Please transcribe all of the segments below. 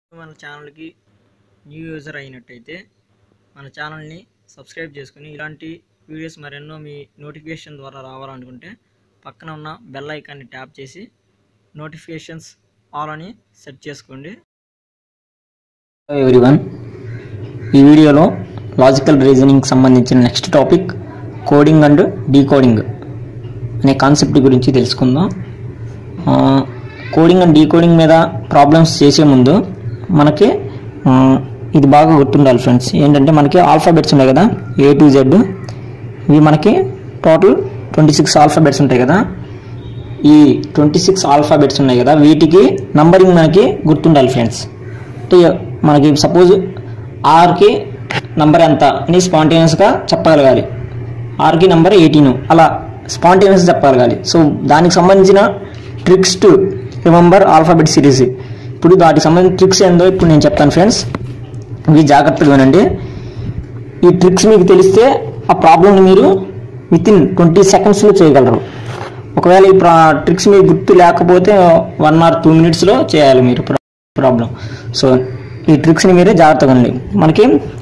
మన ఛానల్కి new user అయినట్టయితే మన ఛానల్ని సబ్స్క్రైబ్ చేసుకుని ఇలాంటి వీడియోస్ మరెన్నో మీ నోటిఫికేషన్ ద్వారా రావాలనుకుంటే పక్కన ఉన్న బెల్ ఐకాన్ని ట్యాప్ చేసి నోటిఫికేషన్స్ ఆల్ అని సెట్ చేసుకోండి హలో ఎవ్రీవన్ ఈ వీడియోలో లాజికల్ రీజనింగ్ సంబంధించిన next topic coding and decoding అనే కాన్సెప్ట్ గురించి తెలుసుకుందాం ఆ, కోడింగ్ అండ్ డీకోడింగ్ మీద ప్రాబ్లమ్స్ చేసే ముందు మనకి ఆ, ఇది బాగా గుర్తుండాలి ఫ్రెండ్స్ ఏంటంటే మనకి ఆల్ఫాబెట్స్ ఉన్నాయి కదా ఏ టు జెడ్ ఇవి మనకి టోటల్ ట్వంటీ సిక్స్ ఆల్ఫాబెట్స్ ఉంటాయి కదా ఈ ట్వంటీ సిక్స్ ఆల్ఫాబెట్స్ ఉన్నాయి కదా వీటికి నంబరింగ్ మనకి గుర్తుండాలి ఫ్రెండ్స్ అంటే మనకి సపోజ్ ఆర్కి నంబర్ ఎంత అని స్పాంటేనియస్గా చెప్పగలగాలి ఆర్కి నంబర్ ఎయిటీన్ అలా స్పాంటేనియస్ చెప్పగలగాలి సో దానికి సంబంధించిన tricks to remember alphabet series ఇప్పుడు వాటికి సంబంధించిన ట్రిక్స్ ఏందో ఇప్పుడు నేను చెప్తాను ఫ్రెండ్స్ ఇవి జాగ్రత్తగా వినండి ఈ ట్రిక్స్ మీకు తెలిస్తే ఆ ప్రాబ్లమ్ని మీరు విత్ ఇన్ ట్వంటీ సెకండ్స్లో చేయగలరు ఒకవేళ ఈ ప్రా ట్రిక్స్ మీకు గుర్తు లేకపోతే వన్ ఆర్ టూ మినిట్స్లో చేయాలి మీరు ప్రాబ్లం సో ఈ ట్రిక్స్ని మీరే జాగ్రత్తగా వినండి మనకి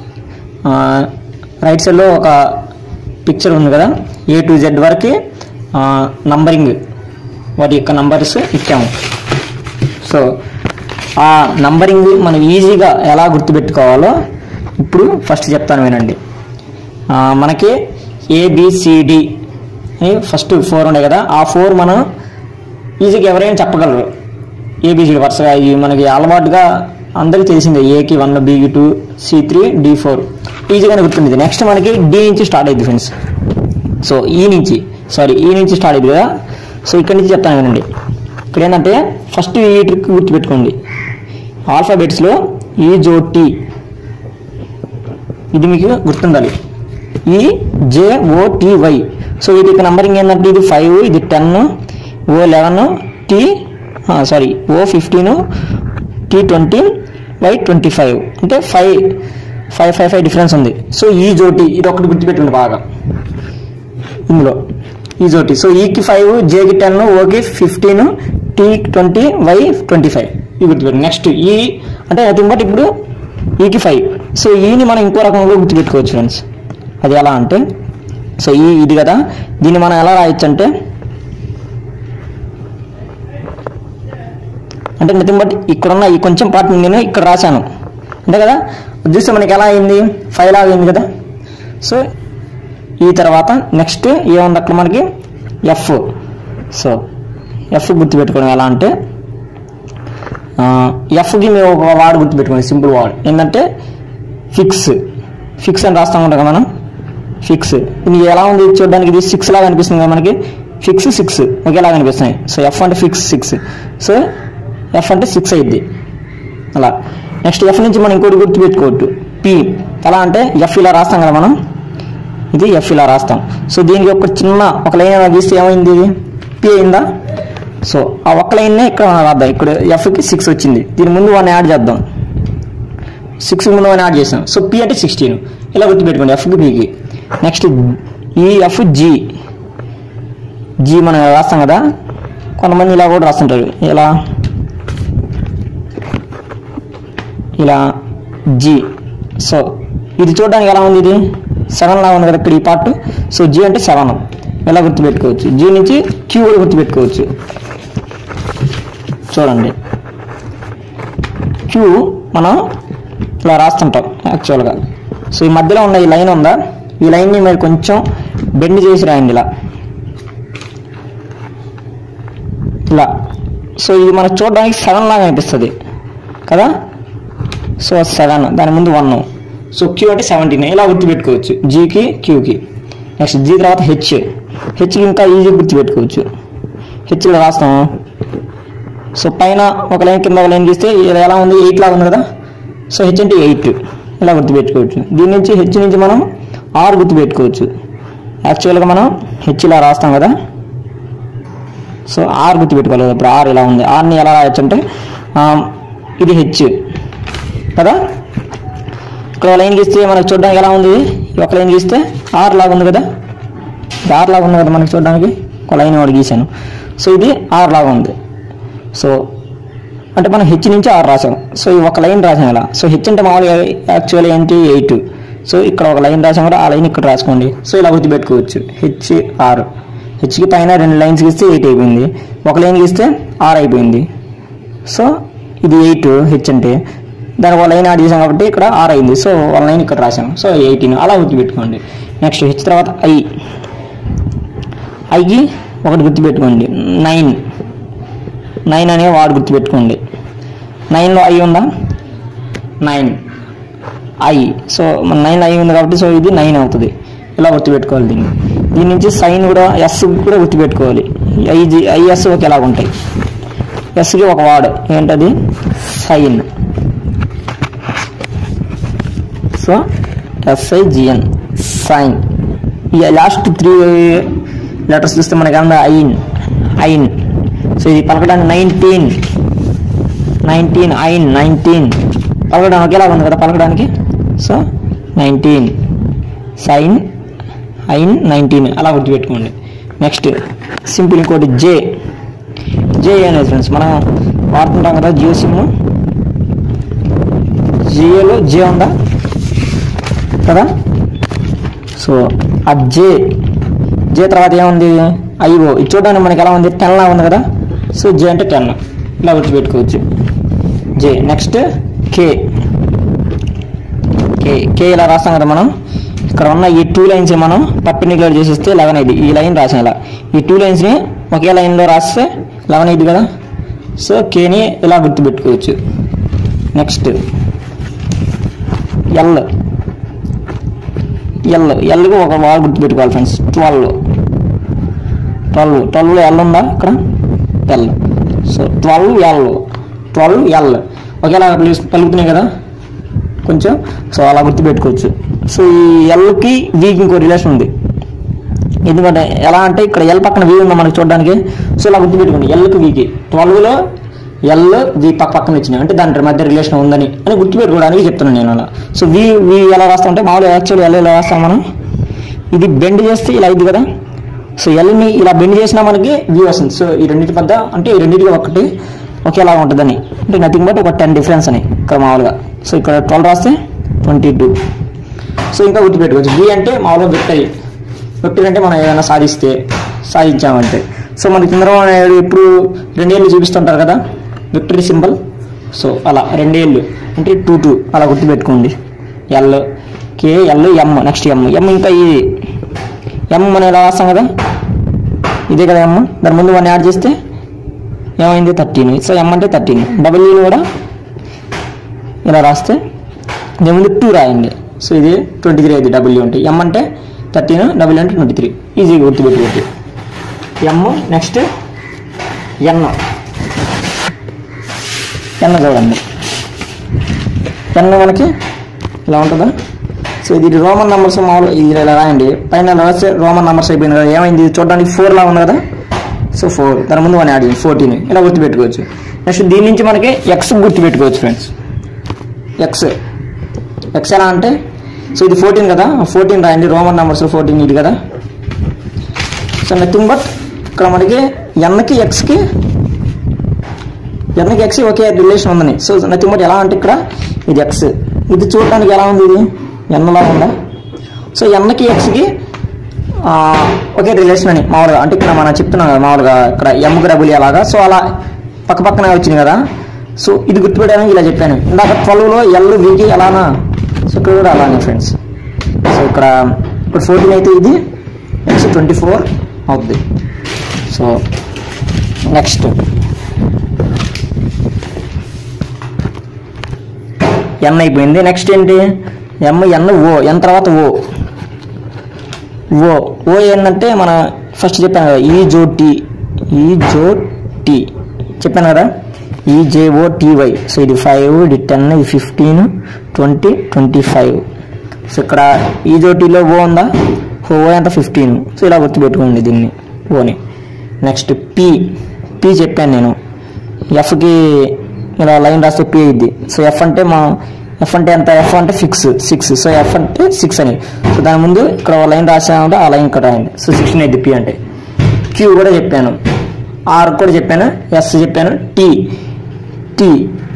రైట్ సైడ్లో ఒక పిక్చర్ ఉంది కదా ఏ టు జెడ్ వరకు నంబరింగ్ వాటి యొక్క నంబర్స్ ఇచ్చాము సో ఆ నంబరింగ్ మనం ఈజీగా ఎలా గుర్తుపెట్టుకోవాలో ఇప్పుడు ఫస్ట్ చెప్తాను వినండి ఆ, మనకి ఏబిసిడి అని ఫస్ట్ ఫోర్ ఉండే కదా ఆ ఫోర్ మనం ఈజీగా ఎవరైనా చెప్పగలరు ఏబిసిడి వరుసగా ఇవి మనకి అలవాటుగా అందరికీ తెలిసిందే ఏకి వన్ బికి two C three D four ఈజీగానే గుర్తుంది నెక్స్ట్ మనకి డి నుంచి స్టార్ట్ అయింది ఫ్రెండ్స్ సో ఈ నుంచి సారీ ఈ నుంచి స్టార్ట్ అయింది కదా సో ఇక్కడి నుంచి చెప్తాను వినండి ఇక్కడ ఏంటంటే ఫస్ట్ ఈ ట్రిక్ గుర్తుపెట్టుకోండి ఆల్ఫాబెట్స్లో ఈ జో టీ ఇది మీకు గుర్తుండాలి E J O T Y so ఇది ఇక్కడ నంబరింగ్ ఏంటంటే ఇది ఫైవ్ ఇది ten O eleven T sorry O fifteen T twenty Y twenty five అంటే five five five five difference ఉంది సో ఈ జోటి ఇది ఒకటి గుర్తుపెట్టుకోండి బాగా ఇందులో ఈ జోటి సో ఈకి ఫైవ్ జేకి టెన్ ఓకి fifteen T twenty Y twenty five ఇది గుర్తుపెట్టు నెక్స్ట్ ఈ అంటే నథింగ్ బట్ ఇప్పుడు ఈకి ఫైవ్ సో ఈని మనం ఇంకో రకంగా గుర్తుపెట్టుకోవచ్చు ఫ్రెండ్స్ అది ఎలా అంటే సో ఈ ఇది కదా దీన్ని మనం ఎలా రాయొచ్చు అంటే అంటే నథింగ్ బట్ ఇక్కడున్న ఈ కొంచెం పార్ట్ నేను ఇక్కడ రాశాను అంతే కదా అది చూస్తే మనకి ఎలా అయింది ఫైవ్ లాగా అయింది కదా సో ఈ తర్వాత నెక్స్ట్ ఏముంది అక్కడ మనకి ఎఫ్ సో ఎఫ్ గుర్తుపెట్టుకోవడం ఎలా అంటే ఎఫ్కి మేము ఒక వార్డ్ గుర్తుపెట్టుకోండి సింపుల్ వార్డ్ ఏంటంటే ఫిక్స్ ఫిక్స్ అని రాస్తాం ఉంటాం కదా మనం ఫిక్స్ ఇది ఎలా ఉంది చూడడానికి ఇది సిక్స్ లాగా అనిపిస్తుంది కదా మనకి ఫిక్స్ సిక్స్ ఒకేలాగా అనిపిస్తున్నాయి సో ఎఫ్ అంటే ఫిక్స్ సిక్స్ సో ఎఫ్ అంటే సిక్స్ అయింది అలా నెక్స్ట్ ఎఫ్ నుంచి మనం ఇంకోటి గుర్తుపెట్టుకోవచ్చు పి ఎలా అంటే ఎఫ్ ఇలా రాస్తాం కదా మనం ఇది ఎఫ్ ఇలా రాస్తాం సో దీనికి ఒక చిన్న ఒక లైన్ ఏమైనా గీస్తే ఏమైంది ఇది పి అయిందా సో ఆ ఒక్క లైన్నే ఇక్కడ మనం రాద్దాం ఇక్కడ ఎఫ్కి సిక్స్ వచ్చింది దీని ముందు వన్ యాడ్ చేద్దాం సిక్స్ ముందు వన్ యాడ్ చేసాం సో పి అంటే సిక్స్టీన్ ఇలా గుర్తుపెట్టుకోండి ఎఫ్కి పికి next E F G G మనం రాస్తాం కదా కొంతమంది ఇలా కూడా రాస్తుంటారు ఇలా ఇలా జి సో ఇది చూడడానికి ఎలా ఉంది ఇది సెవెన్ లాగా ఉంది కదా ఇక్కడ ఈ పార్ట్ సో జి అంటే సెవెన్ ఎలా గుర్తుపెట్టుకోవచ్చు జి నుంచి క్యూ కూడా గుర్తుపెట్టుకోవచ్చు చూడండి క్యూ మనం ఇలా రాస్తుంటాం యాక్చువల్గా సో ఈ మధ్యలో ఉన్న ఈ లైన్ ఉందా ఈ లైన్ని మీరు కొంచెం బెండ్ చేసి రాయండి ఇలా ఇలా సో ఇది మనకు చూడడానికి సెవెన్ లాగా అనిపిస్తుంది కదా సో సెవెన్ దాని ముందు వన్ సో క్యూ అంటే సెవెంటీన్ ఇలా గుర్తుపెట్టుకోవచ్చు జీకి క్యూకి నెక్స్ట్ జీ తర్వాత హెచ్ హెచ్కి ఇంకా ఈజీ గుర్తుపెట్టుకోవచ్చు హెచ్లో రాస్తాం సో పైన ఒక లైన్ కింద ఒక లైన్ గీస్తే ఇది ఎలా ఉంది ఎయిట్ లాగా ఉంది కదా సో హెచ్ అంటే ఎయిట్ ఇలా గుర్తుపెట్టుకోవచ్చు దీని నుంచి హెచ్ నుంచి మనం ఆర్ గుర్తుపెట్టుకోవచ్చు యాక్చువల్గా మనం హెచ్ ఇలా రాస్తాం కదా సో ఆర్ గుర్తుపెట్టుకోవాలి కదా ఇప్పుడు ఆర్ ఇలా ఉంది ఆర్ని ఎలా రాయొచ్చు అంటే ఆ, ఇది హెచ్ కదా ఇక్కడ లైన్ గీస్తే మనకు చూడడానికి ఎలా ఉంది ఈ ఒక లైన్ గీస్తే ఆర్ లాగా ఉంది కదా ఇది ఆర్ లాగా ఉంది కదా మనకి చూడడానికి ఒక లైన్ వాడు గీశాను సో ఇది ఆర్ లాగా ఉంది సో అంటే మనం హెచ్ నుంచి ఆర్ రాసాం సో ఈ ఒక లైన్ రాసాం ఇలా సో హెచ్ అంటే మామూలుగా యాక్చువల్లీ ఏంటి ఎయిట్ సో ఇక్కడ ఒక లైన్ రాసాం కూడా ఆ లైన్ ఇక్కడ రాసుకోండి సో ఇలా గుర్తుపెట్టుకోవచ్చు హెచ్ ఆర్ హెచ్కి పైన రెండు లైన్స్ గీస్తే ఎయిట్ అయిపోయింది ఒక లైన్ గీస్తే ఆర్ అయిపోయింది సో ఇది ఎయిట్ హెచ్ అంటే దానికి ఒక లైన్ యాడ్ చేసాం కాబట్టి ఇక్కడ ఆర్ అయింది సో ఒక లైన్ ఇక్కడ రాసాం సో ఎయిటీన్ అలా గుర్తుపెట్టుకోండి నెక్స్ట్ హెచ్ తర్వాత ఐ ఐకి ఒకటి గుర్తుపెట్టుకోండి నైన్ నైన్ అనే వాడు గుర్తుపెట్టుకోండి నైన్లో ఐ ఉందా నైన్ ఐ సో మన నైన్ ఐ ఉంది కాబట్టి సో ఇది నైన్ అవుతుంది ఇలా గుర్తుపెట్టుకోవాలి దీన్ని దీని నుంచి సైన్ కూడా ఎస్ కూడా గుర్తుపెట్టుకోవాలి ఐజి ఐఎస్ ఒకేలాగా ఉంటాయి ఎస్కి ఒక వార్డ్ ఏంటది సైన్ సో ఎస్ఐజిఎన్ సైన్ ఈ లాస్ట్ త్రీ లెటర్స్ చూస్తే మనకి అందా ఐన్ ఐన్ సో ఇది పలకడానికి నైన్టీన్ నైన్టీన్ ఐన్ నైన్టీన్ పలకడానికి ఒకేలాగా ఉంది కదా పలకడానికి సో నైన్టీన్ సైన్ ఐన్ నైన్టీన్ అలా గుర్తుపెట్టుకోండి నెక్స్ట్ సింపుల్ ఇంకోటి జే జే అనేది ఫ్రెండ్స్ మనం వాడుతుంటాం కదా జియో సిమ్ జియోలో జే ఉందా కదా సో ఆ జే జే తర్వాత ఏముంది ఐఓ ఇది చూడడానికి మనకి ఎలా ఉంది టెన్ లా ఉంది కదా సో జే అంటే టెన్ ఇలా గుర్తుపెట్టుకోవచ్చు జే నెక్స్ట్ కే కే కే ఇలా రాస్తాం కదా మనం ఇక్కడ ఉన్న ఈ టూ లైన్స్ మనం పర్పెండిక్యులర్ చేసేస్తే లెవెన్ అయింది ఈ లైన్ రాసాం ఇలా ఈ టూ లైన్స్ని ఒకే లైన్లో రాస్తే లెవెన్ అయింది కదా సో కేని ఇలా గుర్తుపెట్టుకోవచ్చు నెక్స్ట్ ఎల్ ఎల్ ఎల్కి ఒక వాల్ గుర్తుపెట్టుకోవాలి ఫ్రెండ్స్ ట్వెల్వ్ ట్వెల్వ్ ట్వెల్వ్లో ఎల్ ఉందా ఇక్కడ L so twelve L twelve L ఒకేలా ప్లీజ్ పలుకుతున్నాయి కదా కొంచెం సో అలా గుర్తుపెట్టుకోవచ్చు సో ఈ ఎల్కి వీకి ఇంకో రిలేషన్ ఉంది ఎందుకంటే ఎలా అంటే ఇక్కడ ఎల్ పక్కన వి ఉందా మనకి చూడడానికి సో ఇలా గుర్తుపెట్టుకోండి ఎల్కి వీకి ట్వెల్వ్లో ఎల్ వి పక్క పక్కన వచ్చినాయి అంటే దాని మధ్య రిలేషన్ ఉందని అని గుర్తుపెట్టుకోవడానికి చెప్తున్నాను నేను అలా సో వి వి ఎలా రాస్తాం అంటే మామూలుగా యాక్చువల్ ఎల్ ఎలా రాస్తాం మనం ఇది బెండ్ చేస్తే ఇలా అయింది కదా సో ఎల్ని ఇలా బెండ్ చేసినా మనకి వి వస్తుంది సో ఈ రెండింటి మధ్య అంటే ఈ రెండింటికి ఒకటి ఒకేలా ఉంటుందని అంటే నథింగ్ బట్ ఒక టెన్ డిఫరెన్స్ అని ఇక్కడ మామూలుగా సో ఇక్కడ ట్వెల్వ్ రాస్తే ట్వంటీ టూ సో ఇంకా గుర్తుపెట్టుకోవచ్చు వి అంటే మామూలుగా విక్టరీ విక్టరీ అంటే మనం ఏదైనా సాధిస్తే సాధించామంటే సో మనకి చంద్రబాబు నాయుడు ఎప్పుడు రెండేళ్ళు చూపిస్తుంటారు కదా విక్టరీ సింబల్ సో అలా రెండేళ్ళు అంటే టూ టూ అలా గుర్తుపెట్టుకోండి L K L M next M M ఇంకా ఇది ఎం మనం ఎలా రాస్తాం కదా ఇదే కదా ఎం దాని ముందు వన్ యాడ్ చేస్తే ఏమైంది థర్టీన్ సో ఎం అంటే థర్టీన్ డబ్ల్యూని కూడా ఇలా రాస్తే దీని ముందు టూ రాయండి సో ఇది ట్వంటీ త్రీ అయింది డబ్ల్యూ అంటే ఎం అంటే థర్టీన్ డబ్ల్యూ అంటే ట్వంటీ త్రీ ఈజీగా గుర్తుపెట్టుకోవచ్చు ఎమ్ నెక్స్ట్ ఎన్ ఎన్ చూడండి ఎన్ మనకి ఇలా ఉంటుందా సో ఇది రోమన్ నెంబర్స్ మామూలు ఇది ఇలా రాయండి పైన రాస్తే రోమన్ నెంబర్స్ అయిపోయింది కదా ఏమైంది ఇది చూడడానికి ఫోర్ లా ఉంది కదా సో ఫోర్ దాని ముందు వన్ యాడ్ చేయండి ఫోర్టీన్ ఇలా గుర్తుపెట్టుకోవచ్చు నెక్స్ట్ దీని నుంచి మనకి ఎక్స్ గుర్తుపెట్టుకోవచ్చు ఫ్రెండ్స్ ఎక్స్ ఎక్స్ ఎలా అంటే సో ఇది ఫోర్టీన్ కదా ఫోర్టీన్ రాయండి రోమన్ నెంబర్స్ ఫోర్టీన్ ఇది కదా సో నథింగ్ బట్ ఇక్కడ మనకి ఎన్కి ఎక్స్కి ఎన్కి ఎక్స్ ఒకే రిలేషన్ ఉందని సో నథింగ్ బట్ ఎలా అంటే ఇక్కడ ఇది ఎక్స్ ఇది చూడడానికి ఎలా ఉంది ఇది ఎన్లా ఉందా సో ఎన్కి ఎక్స్కి ఒకే రిలేషన్ అని మామూలుగా అంటే ఇక్కడ మనం చెప్తున్నాం కదా మామూలుగా ఇక్కడ ఎమ్కి డబుల్ అలాగా సో అలా పక్క పక్కన వచ్చింది కదా సో ఇది గుర్తుపెట్టడానికి ఇలా చెప్పాను ఇందాక ట్వెల్వ్లో ఎల్ వీకి ఎలానా సో ఇక్కడ కూడా అలానే ఫ్రెండ్స్ సో ఇక్కడ ఇప్పుడు ఫోర్టీన్ అయితే ఇది నెక్స్ట్ ట్వంటీ ఫోర్ అవుతుంది సో నెక్స్ట్ ఎన్ అయిపోయింది నెక్స్ట్ ఏంటి ఎమ్ ఎన్ ఓ ఎన్ తర్వాత ఓ ఓ ఓ ఏంటంటే మన ఫస్ట్ చెప్పాను కదా ఈ జో టీ ఈ జో టీ చెప్పాను కదా ఈ జేఓ టీవై సో ఇది ఫైవ్ ఇది టెన్ ఇది fifteen twenty twenty five so ఇక్కడ ఈ జో టీలో ఓ ఉందా ఓ ఎంత ఫిఫ్టీన్ సో ఇలా గుర్తుపెట్టుకోండి దీన్ని ఓని నెక్స్ట్ పి పి చెప్పాను నేను ఎఫ్కి ఇలా లైన్ రాస్తే పి అయింది సో ఎఫ్ అంటే మా ఎఫ్ అంటే ఎంత ఎఫ్ అంటే ఫిక్స్ సిక్స్ సో ఎఫ్ అంటే సిక్స్ అని సో దాని ముందు ఇక్కడ ఒక లైన్ రాసామంటే ఆ లైన్ ఇక్కడ రాయండి సో సిక్స్టీన్ అయింది పి అంటే క్యూ కూడా చెప్పాను ఆర్ కూడా చెప్పాను ఎస్ చెప్పాను టీ టీ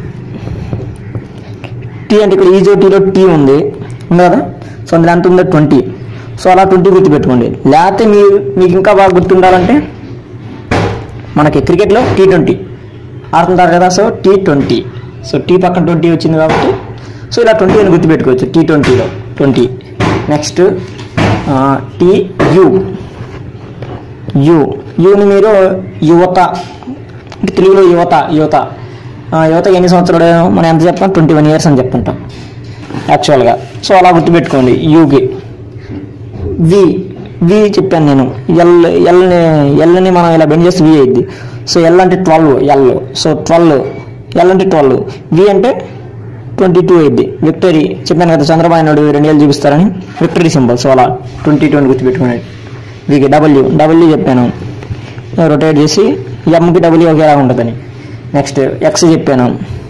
టీ అంటే ఇక్కడ ఈజో టీలో టీ ఉంది ఉంది కదా సో అందులో ఎంత ఉందో ట్వంటీ సో అలా ట్వంటీ గుర్తుపెట్టుకోండి లేకపోతే మీరు మీకు ఇంకా బాగా గుర్తుండాలంటే మనకి క్రికెట్లో టీ ట్వంటీ ఆడుతుంటారు కదా so T twenty so T పక్కన ట్వంటీ వచ్చింది కాబట్టి సో ఇలా ట్వంటీ అని గుర్తుపెట్టుకోవచ్చు టీ ట్వంటీలో twenty next T U U యుని మీరు యువత అంటే తెలుగులో యువత యువత ఆ, యువత ఎన్ని సంవత్సరాలు మనం ఎంత చెప్తాం ట్వంటీ వన్ ఇయర్స్ అని చెప్తుంటాం యాక్చువల్గా సో అలా గుర్తుపెట్టుకోండి యూకి వి వి చెప్పాను నేను ఎల్ ఎల్ని ఎల్ని మనం ఇలా బెండ్ చేస్తే వి అయింది సో ఎల్ అంటే twelve L so twelve L అంటే ట్వెల్వ్ వి అంటే ట్వంటీ టూ అయింది విక్టరీ చెప్పాను కదా చంద్రబాబు నాయుడు రెండు వేలు చూపిస్తారని విక్టరీ సింబల్ సో అలా ట్వంటీ టూ అని గుర్తుపెట్టుకున్నాడు వీకి డబ్ల్యూ డబ్ల్యూ చెప్పాను రొటేట్ చేసి ఎంకి డబ్ల్యూ ఒకేలా ఉంటుందని నెక్స్ట్ ఎక్స్ చెప్పాను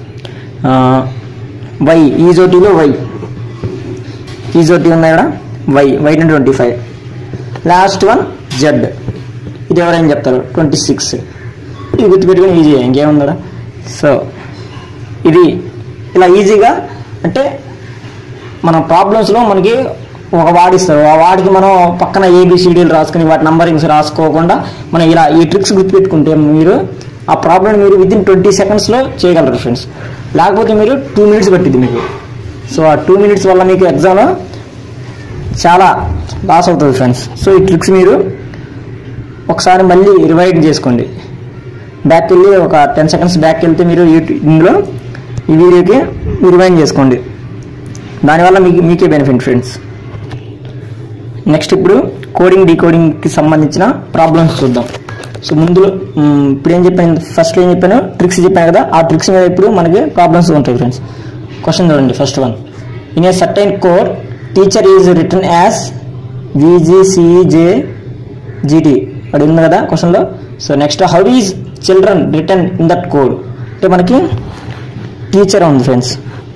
వై ఈజోటీలో వై ఈజోటీ ఉంది ఇక్కడ Y Y twenty five last one Z ఇది ఎవరైనా చెప్తారు ట్వంటీ సిక్స్ ఇది గుర్తుపెట్టుకుని ఈజీ ఇంకేముందా సో ఇది ఇలా ఈజీగా అంటే మన ప్రాబ్లమ్స్లో మనకి ఒక వార్డ్ ఇస్తారు ఆ వార్డుకి మనం పక్కన ఏబిసిడీలు రాసుకుని వాటి నంబరింగ్స్ రాసుకోకుండా మనం ఇలా ఈ ట్రిక్స్ గుర్తుపెట్టుకుంటే మీరు ఆ ప్రాబ్లమ్ మీరు విత్ ఇన్ ట్వంటీ సెకండ్స్లో చేయగలరు ఫ్రెండ్స్ లేకపోతే మీరు టూ మినిట్స్ పట్టింది మీకు సో ఆ టూ మినిట్స్ వల్ల మీకు ఎగ్జామ్ చాలా లాస్ అవుతుంది ఫ్రెండ్స్ సో ఈ ట్రిక్స్ మీరు ఒకసారి మళ్ళీ రివైడ్ చేసుకోండి బ్యాక్ వెళ్ళి ఒక టెన్ సెకండ్స్ బ్యాక్ వెళ్తే మీరు యూట్యూ- ఇందులో ఈ వీడియోకి రివైండ్ చేసుకోండి దానివల్ల మీకు మీకే బెనిఫిట్ ఫ్రెండ్స్ నెక్స్ట్ ఇప్పుడు కోడింగ్ డీకోడింగ్కి సంబంధించిన ప్రాబ్లమ్స్ చూద్దాం సో ముందు మ్, ఇప్పుడు ఏం చెప్పాను ఫస్ట్ ఏం చెప్పాను ట్రిక్స్ చెప్పాను కదా ఆ ట్రిక్స్ మీద ఇప్పుడు మనకి ప్రాబ్లమ్స్ ఉంటాయి ఫ్రెండ్స్ క్వశ్చన్ చూడండి first one in a certain code teacher is return as V G C J G T అది ఉంది కదా క్వశ్చన్లో so next how is children return in that code అంటే మనకి టీచర్ ఉంది ఫ్రెండ్స్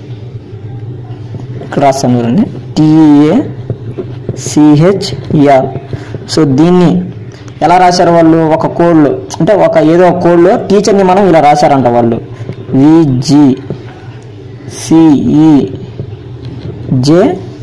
ఇక్కడ రాస్తాను చూడండి టీఏ సిహెచ్ఈఆర్ సో దీన్ని ఎలా రాశారు వాళ్ళు ఒక కోడ్లో అంటే ఒక ఏదో ఒక కోడ్లో టీచర్ని మనం ఇలా రాశారంట వాళ్ళు విజి సిఈ జే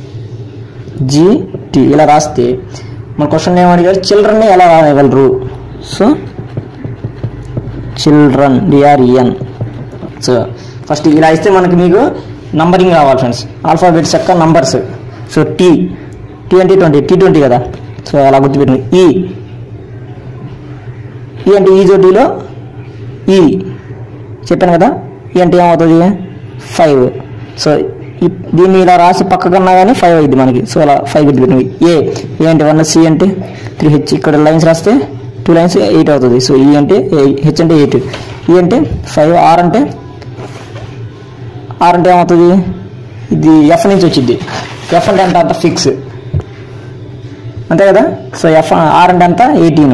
జిటి ఇలా రాస్తే మన క్వశ్చన్ ఏమడిగారు చిల్డ్రన్ని ఎలా రాయగలరు so children D R E N so first ఇలా ఇస్తే మనకి మీకు నంబరింగ్ రావాలి ఫ్రెండ్స్ ఆల్ఫాబెట్స్ యొక్క నంబర్స్ సో టీ టీ అంటే ట్వంటీ టీ ట్వంటీ కదా సో అలా గుర్తుపెట్టింది ఈ ఈ అంటే ఈజోటీలో ఈ చెప్పాను కదా ఈ అంటే ఏమవుతుంది ఫైవ్ సో ఈ- దీన్ని ఇలా రాసి పక్కకన్నా కానీ ఫైవ్ అయింది మనకి సో అలా ఫైవ్ గుర్తుపెట్టింది ఏ ఏ అంటే వన్ సి అంటే త్రీ హెచ్ ఇక్కడ లైన్స్ రాస్తే టూ లైన్స్ ఎయిట్ అవుతుంది సో ఈ అంటే హెచ్ అంటే ఎయిట్ ఈ అంటే ఫైవ్ ఆర్ అంటే ఆర్ అంటే ఏమవుతుంది ఇది ఎఫ్ నుంచి వచ్చింది ఎఫ్ అంటే ఎంత అంత ఫిక్స్ అంతే కదా సో ఎఫ్ ఆర్ అంటే అంత ఎయిటీన్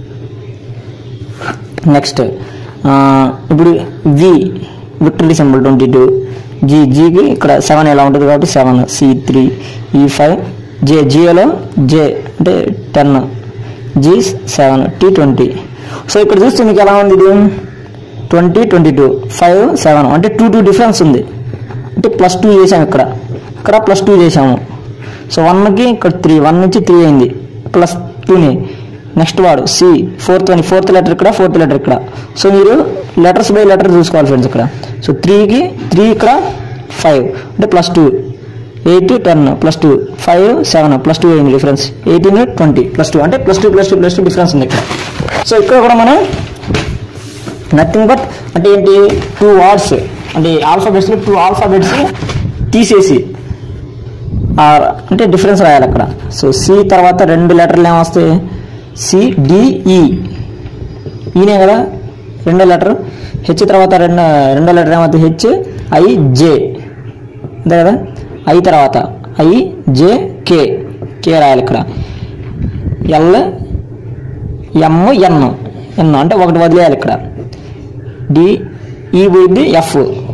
నెక్స్ట్ ఇప్పుడు V victory symbol twenty two G జీకి ఇక్కడ సెవెన్ ఎలా ఉంటుంది కాబట్టి seven C three E five J జియోలో జే అంటే ten G seven T twenty so ఇక్కడ చూస్తే మీకు ఎలా ఉంది ఇది twenty twenty two five seven అంటే టూ టూ డిఫరెన్స్ ఉంది అంటే ప్లస్ టూ చేసాము ఇక్కడ ఇక్కడ ప్లస్ టూ చేసాము సో వన్కి ఇక్కడ త్రీ వన్ నుంచి త్రీ అయింది ప్లస్ టూని నెక్స్ట్ వాడు సి ఫోర్త్ అని ఫోర్త్ లెటర్ ఇక్కడ ఫోర్త్ లెటర్ ఇక్కడ సో మీరు లెటర్స్ బై లెటర్ చూసుకోవాలి ఫ్రెండ్స్ ఇక్కడ సో త్రీకి త్రీ ఇక్కడ ఫైవ్ అంటే plus two eight ten plus two five seven plus two అయింది difference eighteen twenty plus two అంటే plus two plus two plus two difference ఉంది ఇక్కడ సో ఇక్కడ కూడా మనం నథింగ్ బట్ అంటే ఏంటి టూ వర్డ్స్ అంటే ఆల్ఫాబెట్స్లో టూ ఆల్ఫాబెట్స్ తీసేసి ఆర్ అంటే డిఫరెన్స్ రాయాలి అక్కడ సో సి తర్వాత రెండు లెటర్లు ఏమొస్తాయి సిడిఈ ఈనే కదా రెండో లెటర్ హెచ్ తర్వాత రెండు రెండో లెటర్ ఏమవుతుంది హెచ్ ఐ జే అంతే కదా ఐ తర్వాత ఐ జే కే కే రాయాలి ఇక్కడ ఎల్ ఎమ్ ఎన్ ఎన్ అంటే ఒకటి వదిలేయాలి ఇక్కడ డి ఈ పోయింది F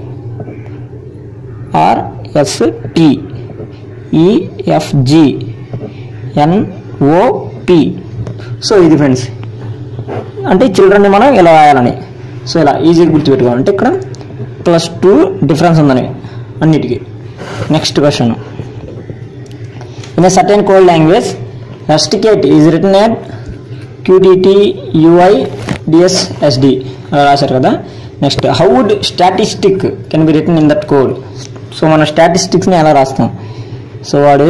R S T E F G N O P so ఇది ఫ్రెండ్స్ అంటే చిల్డ్రన్ని మనం ఇలా రాయాలని సో ఇలా ఈజీగా గుర్తుపెట్టుకోవాలి అంటే ఇక్కడ ప్లస్ టూ డిఫరెన్స్ ఉందని అన్నిటికీ next question in certain code language rusticate is return at Q T T U I D S S D రాశారు కదా next how would statistic can be return in that code so మనం స్టాటిస్టిక్స్ని ఎలా రాస్తాం సో వాడు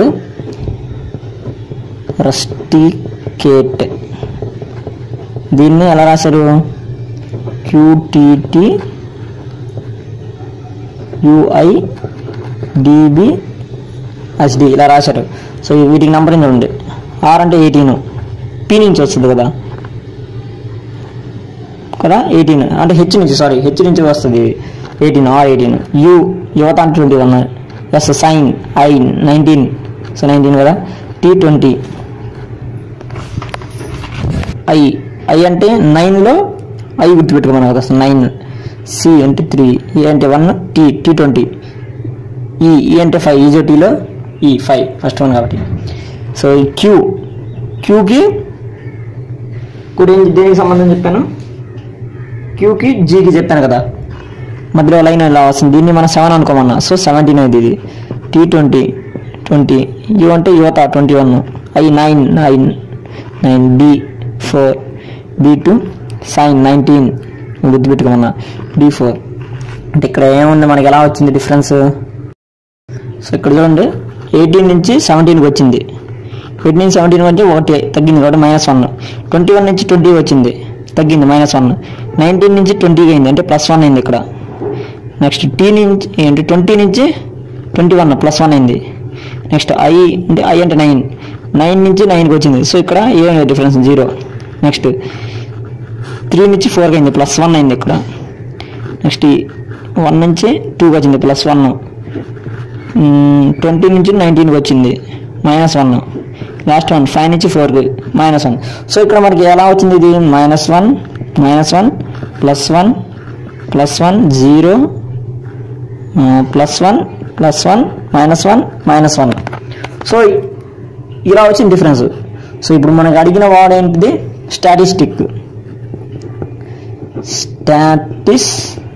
రస్టికేట్ దీన్ని ఎలా రాశారు క్యూటీటీ యుఐ డిబి ఎస్డి ఇలా రాశారు సో వీటికి నంబరింగ్ చూడండి ఆర్ అంటే ఎయిటీన్ పి నుంచి వస్తుంది కదా కదా ఎయిటీన్ అంటే హెచ్ నుంచి సారీ హెచ్ నుంచి వస్తుంది ఎయిటీన్ ఆర్ ఎయిటీన్ యు యువత అంటే twenty one S sign I nineteen so nineteen కదా టీ ట్వంటీ ఐ ఐ అంటే నైన్లో ఐ గుర్తుపెట్టుకోమని కదా నైన్ సి అంటే త్రీ ఏ అంటే వన్ టీ టీ ట్వంటీ ఈ ఈ అంటే ఫైవ్ ఈజో టీలో ఈ ఫైవ్ ఫస్ట్ వన్ కాబట్టి సో ఈ క్యూ క్యూకి ఇప్పుడు ఏం దేనికి సంబంధం చెప్పాను క్యూకి జీకి చెప్పాను కదా మధ్యలో లైన్ ఇలా వస్తుంది దీన్ని మనం సెవెన్ అనుకోమన్నా సో సెవెంటీన్ అయింది ఇది టీ ట్వంటీ ట్వంటీ యూ అంటే యువత twenty one I nine nine nine D four B two sign nineteen గుర్తుపెట్టుకోమన్నా డి ఫోర్ అంటే ఇక్కడ ఏముంది మనకి ఎలా వచ్చింది డిఫరెన్స్ సో ఇక్కడ చూడండి ఎయిటీన్ నుంచి సెవెంటీన్కి వచ్చింది ఎయిటీన్ నుంచి సెవెంటీన్ అంటే ఒకటి తగ్గింది కాబట్టి మైనస్ వన్ ట్వంటీ వన్ నుంచి ట్వంటీ వచ్చింది తగ్గింది మైనస్ వన్ నైన్టీన్ నుంచి ట్వంటీకి అయింది అంటే ప్లస్ వన్ అయింది ఇక్కడ నెక్స్ట్ టీ నుంచి ఏంటి ట్వంటీ నుంచి ట్వంటీ వన్ ప్లస్ వన్ అయింది నెక్స్ట్ ఐ అంటే ఐ అంటే నైన్ నైన్ నుంచి నైన్కి వచ్చింది సో ఇక్కడ ఏమైంది డిఫరెన్స్ జీరో నెక్స్ట్ త్రీ నుంచి ఫోర్కి అయింది ప్లస్ వన్ అయింది ఇక్కడ నెక్స్ట్ వన్ నుంచి టూకి వచ్చింది ప్లస్ వన్ ట్వంటీ నుంచి నైన్టీన్కి వచ్చింది minus one last one five నుంచి ఫోర్కి మైనస్ వన్ సో ఇక్కడ మనకి ఎలా వచ్చింది ఇది minus one minus one plus one plus one zero plus one plus one minus one minus one so ఇలా వచ్చింది డిఫరెన్స్ సో ఇప్పుడు మనకు అడిగిన వాడు ఏంటిది స్టాటిస్టిక్ స్టాటిస్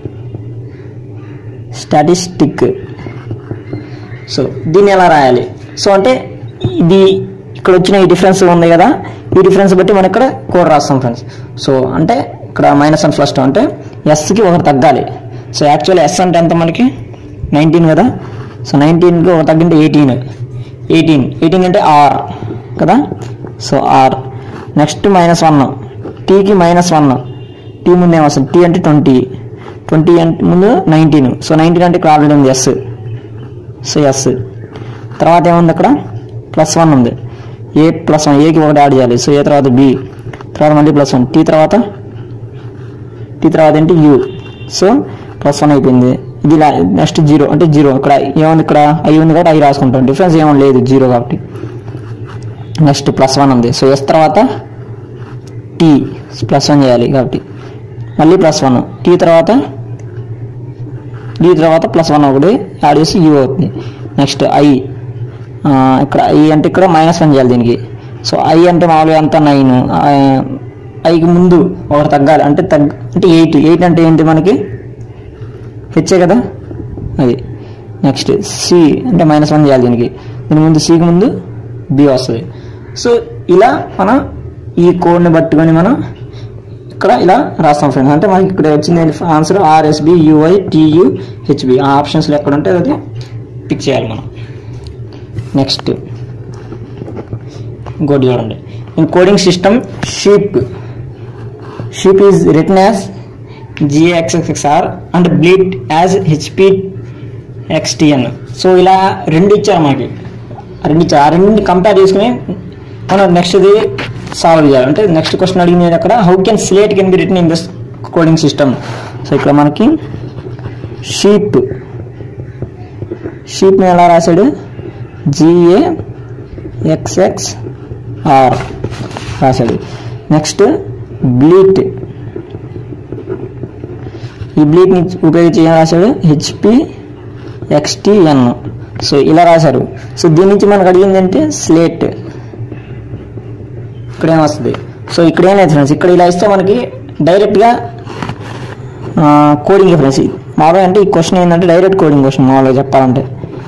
స్టాటిస్టిక్ సో దీన్ని ఎలా రాయాలి సో అంటే ఇది ఇక్కడ వచ్చిన ఈ డిఫరెన్స్ ఉంది కదా ఈ డిఫరెన్స్ బట్టి మనం ఇక్కడ కోడ్ రాస్తాం ఫ్రెండ్స్ సో అంటే ఇక్కడ మైనస్ వన్ ఫస్ట్ అంటే ఎస్కి ఒకటి తగ్గాలి సో యాక్చువల్లీ ఎస్ అంటే ఎంత మనకి నైన్టీన్ కదా సో నైన్టీన్కి ఒక తగ్గింటే ఎయిటీన్ ఎయిటీన్ ఎయిటీన్ అంటే ఆర్ కదా so R next minus one టీకి మైనస్ వన్ టీ ముందు ఏమొస్తుంది టీ అంటే ట్వంటీ ట్వంటీ అంటే ముందు నైన్టీన్ సో నైన్టీన్ అంటే ఇక్కడ ఆల్రెడీ ఉంది ఎస్ సో ఎస్ తర్వాత ఏముంది అక్కడ ప్లస్ వన్ ఉంది ఏ ప్లస్ వన్ ఏకి ఒకటి యాడ్ చేయాలి సో ఏ తర్వాత బి తర్వాత మళ్ళీ ప్లస్ వన్ టీ తర్వాత టీ తర్వాత ఏంటి యూ సో ప్లస్ వన్ అయిపోయింది ఇది నెక్స్ట్ జీరో అంటే జీరో ఇక్కడ ఏముంది ఇక్కడ ఐ ఉంది కాబట్టి ఐ రాసుకుంటాం డిఫరెన్స్ ఏమీ లేదు జీరో కాబట్టి నెక్స్ట్ ప్లస్ వన్ ఉంది సో ఎస్ తర్వాత టీ ప్లస్ వన్ చేయాలి కాబట్టి మళ్ళీ ప్లస్ వన్ టీ తర్వాత డి తర్వాత ప్లస్ వన్ ఒకటి యాడ్ చేసి యూ అవుతుంది నెక్స్ట్ ఐ ఇక్కడ ఐ అంటే ఇక్కడ మైనస్ వన్ చేయాలి దీనికి సో ఐ అంటే మామూలుగా అంతా నైన్ ఐకి ముందు ఒకటి తగ్గాలి అంటే తగ్గ అంటే ఎయిట్ ఎయిట్ అంటే ఏంటి మనకి హెచ్చే కదా అది నెక్స్ట్ సి అంటే మైనస్ వన్ చేయాలి దీనికి దీని ముందు సికి ముందు బి వస్తుంది సో ఇలా మనం ఈ కోడ్ని పట్టుకొని మనం ఇక్కడ ఇలా రాస్తాం ఫ్రెండ్స్ అంటే మనకి ఇక్కడ వచ్చింది answer R S B U I T U H B ఆ ఆప్షన్స్లో ఎక్కడ ఉంటే అది పిక్ చేయాలి మనం నెక్స్ట్ ఇంకోటి చూడండి in coding system sheep sheep is return as G X X R and bleed as H P X T N so ఇలా రెండు ఇచ్చారు మనకి ఆ రెండు ఇచ్చారు ఆ రెండింటిని కంపేర్ చేసుకుని మనం నెక్స్ట్ది సాల్వ్ చేయాలి అంటే నెక్స్ట్ క్వశ్చన్ అడిగింది అక్కడ how can slate can be return in this coding system so ఇక్కడ మనకి షీప్ షీప్ని ఎలా రాశాడు జిఏ ఎక్స్ఎక్స్ ఆర్ రాశాడు నెక్స్ట్ బ్లీట్ ఈ బ్లీట్ని ఉపయోగించి ఏం రాశాడు హెచ్పి ఎక్స్టిఎన్ సో ఇలా రాశారు సో దీని నుంచి మనకు అడిగింది అంటే స్లేట్ ఇక్కడ ఏమొస్తుంది సో ఇక్కడ ఏం లేదు ఫ్రెండ్స్ ఇక్కడ ఇలా ఇస్తే మనకి డైరెక్ట్గా కోడింగ్ ఫ్రెండ్స్ మామూలుగా అంటే ఈ క్వశ్చన్ ఏంటంటే డైరెక్ట్ కోడింగ్ క్వశ్చన్ మామూలుగా చెప్పాలంటే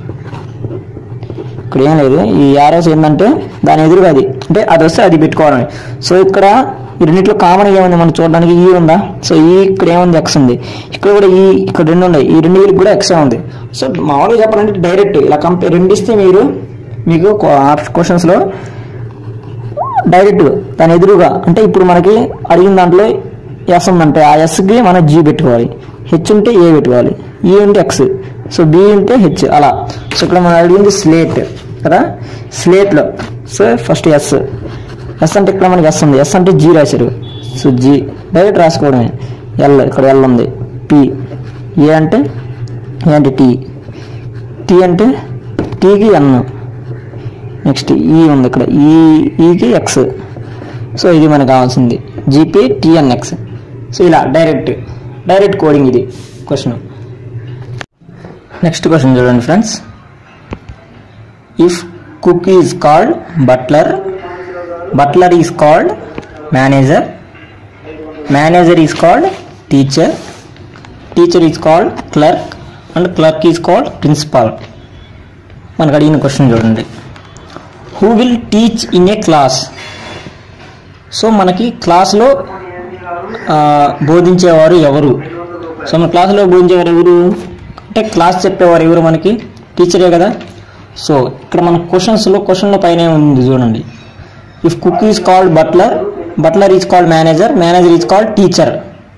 ఇక్కడ ఏం లేదు ఈ యారోస్ ఏంటంటే దాని ఎదురుగా అది అంటే అది వస్తే అది పెట్టుకోవాలని సో ఇక్కడ ఈ రెండిట్లో కామన్ ఏముంది మనం చూడడానికి ఈ ఉందా సో ఈ ఇక్కడ ఏముంది ఎక్స్ ఉంది ఇక్కడ కూడా ఈ ఇక్కడ రెండు ఉన్నాయి ఈ రెండు వీళ్ళకి కూడా ఎక్స్ ఉంది సో మామూలుగా చెప్పాలంటే డైరెక్ట్ ఇలా కంపేర్ రెండు ఇస్తే మీరు మీకు క్వశ్చన్స్లో డైరెక్ట్ దాని ఎదురుగా అంటే ఇప్పుడు మనకి అడిగిన దాంట్లో ఎస్ ఉందంటే ఆ ఎస్కి మనం జీ పెట్టుకోవాలి హెచ్ ఉంటే ఏ పెట్టుకోవాలి ఈ ఉంటే ఎక్స్ సో బి ఉంటే హెచ్ అలా సో ఇక్కడ మనం అడిగింది స్లేట్ కదా స్లేట్లో సో ఫస్ట్ ఎస్ ఎస్ అంటే ఇక్కడ మనకి ఎస్ ఉంది ఎస్ అంటే జీ రాశారు సో జీ డైరెక్ట్ రాసుకోవడమే ఎల్ ఇక్కడ ఎల్ ఉంది పి ఏ అంటే ఏ అంటే టీ టీ అంటే టీకి ఎన్ నెక్స్ట్ ఈ ఉంది ఇక్కడ ఈ ఈకి ఎక్స్ సో ఇది మనకు కావాల్సింది జీపీ టిఎన్ఎక్స్ సో ఇలా డైరెక్ట్ డైరెక్ట్ కోడింగ్ ఇది క్వశ్చన్ నెక్స్ట్ క్వశ్చన్ చూడండి friends if cook is called butler butler is called manager manager is called teacher teacher is called clerk and clerk is called principal మనకు అడిగిన question చూడండి who will teach in a class so మనకి క్లాస్లో ఆ, బోధించేవారు ఎవరు so మన క్లాస్లో బోధించేవారు ఎవరు అంటే క్లాస్ చెప్పేవారు ఎవరు మనకి టీచరే కదా సో ఇక్కడ మన క్వశ్చన్స్లో క్వశ్చన్ల పైన ఉంది చూడండి if cook is called butler butler is called manager manager is called teacher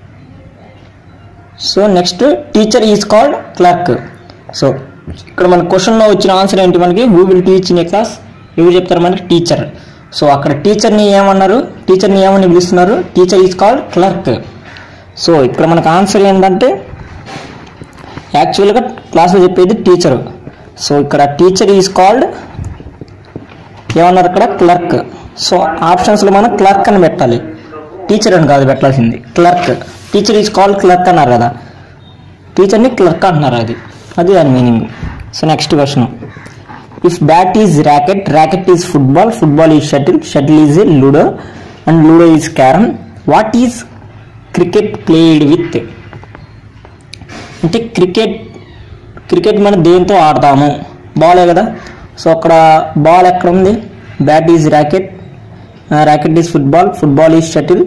so next teacher is called clerk so ఇక్కడ మన క్వశ్చన్లో వచ్చిన ఆన్సర్ ఏంటి మనకి who will teach in a class ఎవరు చెప్తారు మనకి టీచర్ సో అక్కడ టీచర్ని ఏమన్నారు టీచర్ని ఏమని పిలుస్తున్నారు teacher is called clerk so ఇక్కడ మనకు ఆన్సర్ ఏంటంటే యాక్చువల్గా క్లాస్లో చెప్పేది టీచర్ సో ఇక్కడ టీచర్ ఈజ్ కాల్డ్ ఏమన్నారు ఇక్కడ క్లర్క్ సో ఆప్షన్స్లో మనం క్లర్క్ అని పెట్టాలి టీచర్ అని కాదు పెట్టాల్సింది clerk teacher is called clerk అన్నారు కదా టీచర్ని క్లర్క్ అంటున్నారు అది అది దాని meaning so next question if bat is racket racket is football football is shuttle shuttle is ludo and ludo is carrom what is cricket played with అంటే cricket cricket మనం దేంతో ఆడతాము బాలే కదా సో అక్కడ బాల్ ఎక్కడ ఉంది bat is racket racket is football football is shuttle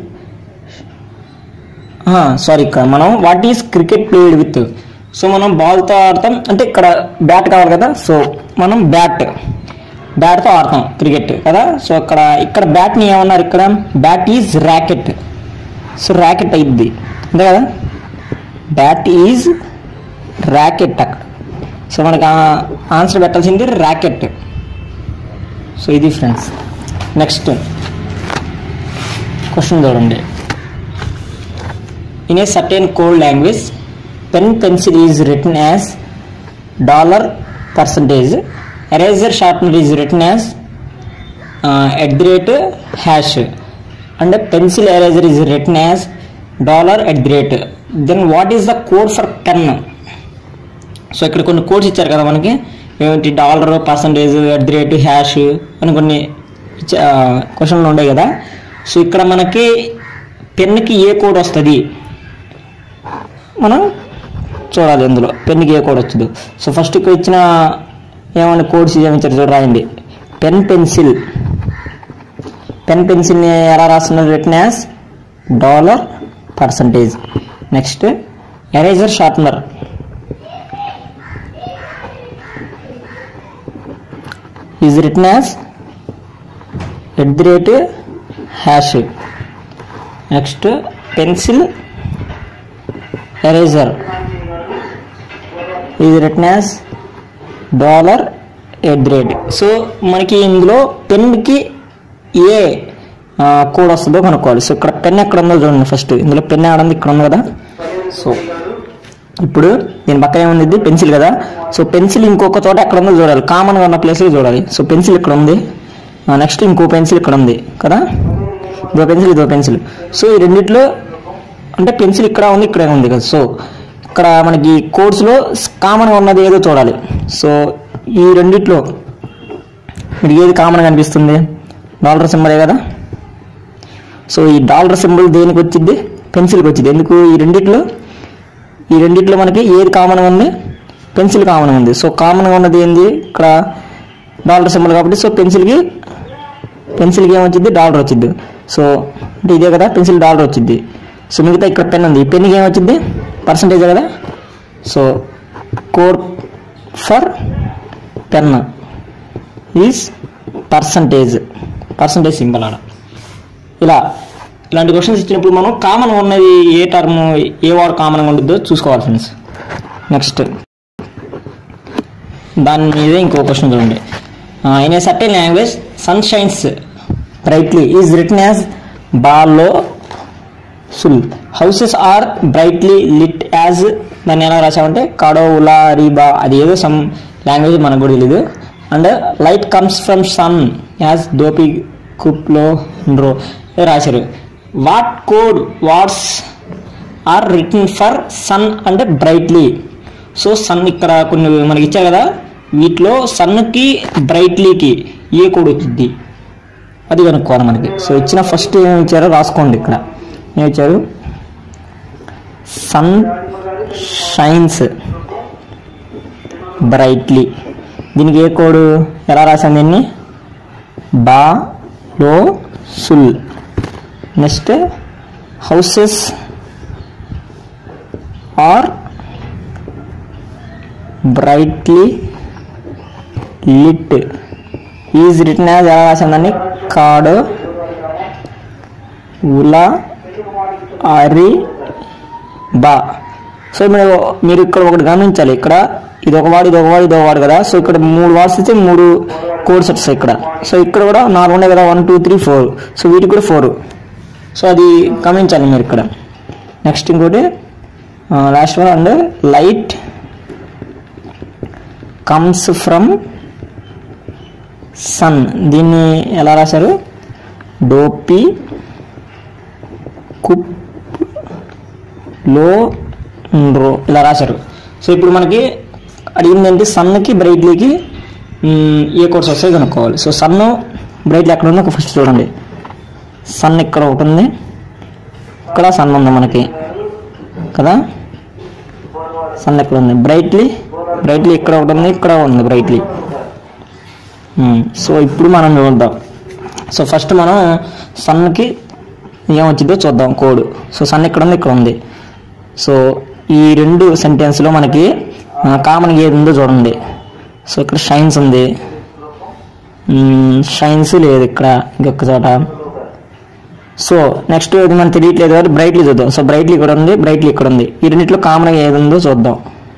sorry ఇక్కడ మనం what is cricket played with so మనం బాల్తో ఆడతాం అంటే ఇక్కడ బ్యాట్ కావాలి కదా సో మనం బ్యాట్ బ్యాట్తో ఆడతాం క్రికెట్ కదా సో ఇక్కడ ఇక్కడ బ్యాట్ని ఏమన్నారు ఇక్కడ bat is racket so racket అయింది అంతే కదా బ్యాట్ ఈజ్ ర్యాకెట్ అక్కడ సో మనకి ఆన్సర్ పెట్టాల్సింది ర్యాకెట్ సో ఇది ఫ్రెండ్స్ నెక్స్ట్ క్వశ్చన్ చూడండి in a certain code language pen pencil is written as dollar percentage eraser sharpener is written as uh, at the rate hash and a pencil eraser is written as dollar at the rate then what is the code for pen so ఇక్కడ కొన్ని codes ఇచ్చారు కదా మనకి ఏమిటి dollar percentage at the rate hash అని కొన్ని క్వశ్చన్లు ఉన్నాయి కదా సో ఇక్కడ మనకి పెన్కి ఏ కోడ్ వస్తుంది మనం చూడాలి ఇందులో పెన్కి ఏ కోడ్ వచ్చింది సో ఫస్ట్ ఇక్కడ ఇచ్చిన ఏమైనా కోడ్స్ ఏమిచ్చారు చూడ రాయండి పెన్ పెన్సిల్ పెన్ పెన్సిల్ని ఎలా రాస్తున్నారు return as dollar percentage next eraser sharpener is return as at the rate hash next pencil eraser ఇది return as dollar at the rate so మనకి ఇందులో పెన్కి ఏ కోడ్ వస్తుందో కనుక్కోవాలి సో ఇక్కడ పెన్ ఎక్కడ ఉందో చూడండి ఫస్ట్ ఇందులో పెన్ ఆడంది ఇక్కడ ఉంది కదా సో ఇప్పుడు దీని పక్కన ఏముంది పెన్సిల్ కదా సో పెన్సిల్ ఇంకొక చోట ఎక్కడ ఉందో చూడాలి కామన్గా ఉన్న ప్లేస్లో చూడాలి సో పెన్సిల్ ఇక్కడ ఉంది నెక్స్ట్ ఇంకో పెన్సిల్ ఇక్కడ ఉంది కదా ఇదో పెన్సిల్ ఇదో పెన్సిల్ సో ఈ రెండిట్లో అంటే పెన్సిల్ ఇక్కడ ఉంది ఇక్కడ ఉంది కదా సో ఇక్కడ మనకి కోర్సులో కామన్గా ఉన్నది ఏదో చూడాలి సో ఈ రెండిట్లో మీకు ఏది కామన్గా అనిపిస్తుంది డాలర్ సింబలే కదా సో ఈ డాలర్ సింబల్ దేనికి వచ్చింది పెన్సిల్కి వచ్చింది ఎందుకు ఈ రెండిట్లో ఈ రెండిట్లో మనకి ఏది కామన్గా ఉంది పెన్సిల్ కామన్గా ఉంది సో కామన్గా ఉన్నది ఏంది ఇక్కడ డాలర్ సింబల్ కాబట్టి సో పెన్సిల్కి పెన్సిల్కి ఏమొచ్చింది డాలర్ వచ్చింది సో అంటే ఇదే కదా పెన్సిల్ డాలర్ వచ్చింది సో మిగతా ఇక్కడ పెన్ ఉంది ఈ పెన్కి ఏమొచ్చింది పర్సంటేజ్ కదా so code for pen is percentage percentage symbol ఆడ ఇలా ఇలాంటి క్వశ్చన్స్ ఇచ్చినప్పుడు మనం కామన్ ఉన్నది ఏ టర్మ్ ఏ వాడు కామన్గా ఉంటుందో చూసుకోవాలి ఫ్రెండ్స్ నెక్స్ట్ దాని మీదే ఇంకో క్వశ్చన్ చూడండి in a certain language sun shines brightly is return as బాలో సుల్ houses are brightly lit as దాన్ని ఎలా రాసామంటే కడో ఉలా రీబా అది ఏదో సమ్ లాంగ్వేజ్ మనకు కూడా తెలీదు and light comes from sun as దోపి కుప్లో డ్రో రాశారు what code what's are written for sun అంటే బ్రైట్లీ సో సన్ ఇక్కడ కొన్ని మనకి ఇచ్చారు కదా వీటిలో సన్కి బ్రైట్లీకి ఏ కోడ్ వచ్చింది అది కనుక్కోవాలి మనకి సో ఇచ్చిన ఫస్ట్ ఏమి ఇచ్చారో రాసుకోండి ఇక్కడ ఏమి ఇచ్చారు సన్ షైన్స్ బ్రైట్లీ దీనికి ఏ కోడ్ ఎలా రాసాం దీన్ని బా లో సుల్ next houses are brightly lit is return as ఎలా రాసిందని కాడు ఉలా అరి బా సో మీరు మీరు ఇక్కడ ఒకటి గమనించాలి ఇక్కడ ఇది ఒక వాడు ఇది ఒక వాడు ఇది ఒక వాడు కదా సో ఇక్కడ మూడు వాడ్స్ ఇస్తే మూడు కోడ్స్ వస్తాయి ఇక్కడ సో ఇక్కడ కూడా నాలుగు ఉన్నాయి కదా one two three four so వీటికి కూడా ఫోర్ సో అది గమనించాలి మీరు ఇక్కడ నెక్స్ట్ ఇంకోటి last one and light comes from sun దీన్ని ఎలా రాశారు డోపి కుప్ లో రో ఇలా రాశారు సో ఇప్పుడు మనకి అడిగిందంటే సన్కి బ్రైట్లీకి మ్, ఏ కోర్స్ వస్తాయి కనుక్కోవాలి సో సన్ బ్రైట్లీ ఎక్కడ ఉందో ఫస్ట్ చూడండి సన్ ఇక్కడ ఒకటి ఉంది ఇక్కడ సన్ ఉంది మనకి కదా సన్ ఎక్కడ ఉంది బ్రైట్లీ బ్రైట్లీ ఇక్కడ ఒకటి ఉంది ఇక్కడ ఉంది బ్రైట్లీ మ్, సో ఇప్పుడు మనం చూద్దాం సో ఫస్ట్ మనం సన్కి ఏమొచ్చిందో చూద్దాం కోడ్ సో సన్ ఇక్కడ ఉంది ఇక్కడ ఉంది సో ఈ రెండు సెంటెన్స్లో మనకి కామన్ ఏది ఉందో చూడండి సో ఇక్కడ షైన్స్ ఉంది షైన్స్ లేదు ఇక్కడ ఇంకొక చోట సో నెక్స్ట్ ఇది మనకు తెలియట్లేదు కాబట్టి బ్రైట్లీ చూద్దాం సో బ్రైట్లీ ఇక్కడ ఉంది బ్రైట్లీ ఇక్కడ ఉంది ఈ రెండిట్లో కామన్గా ఏది ఉందో చూద్దాం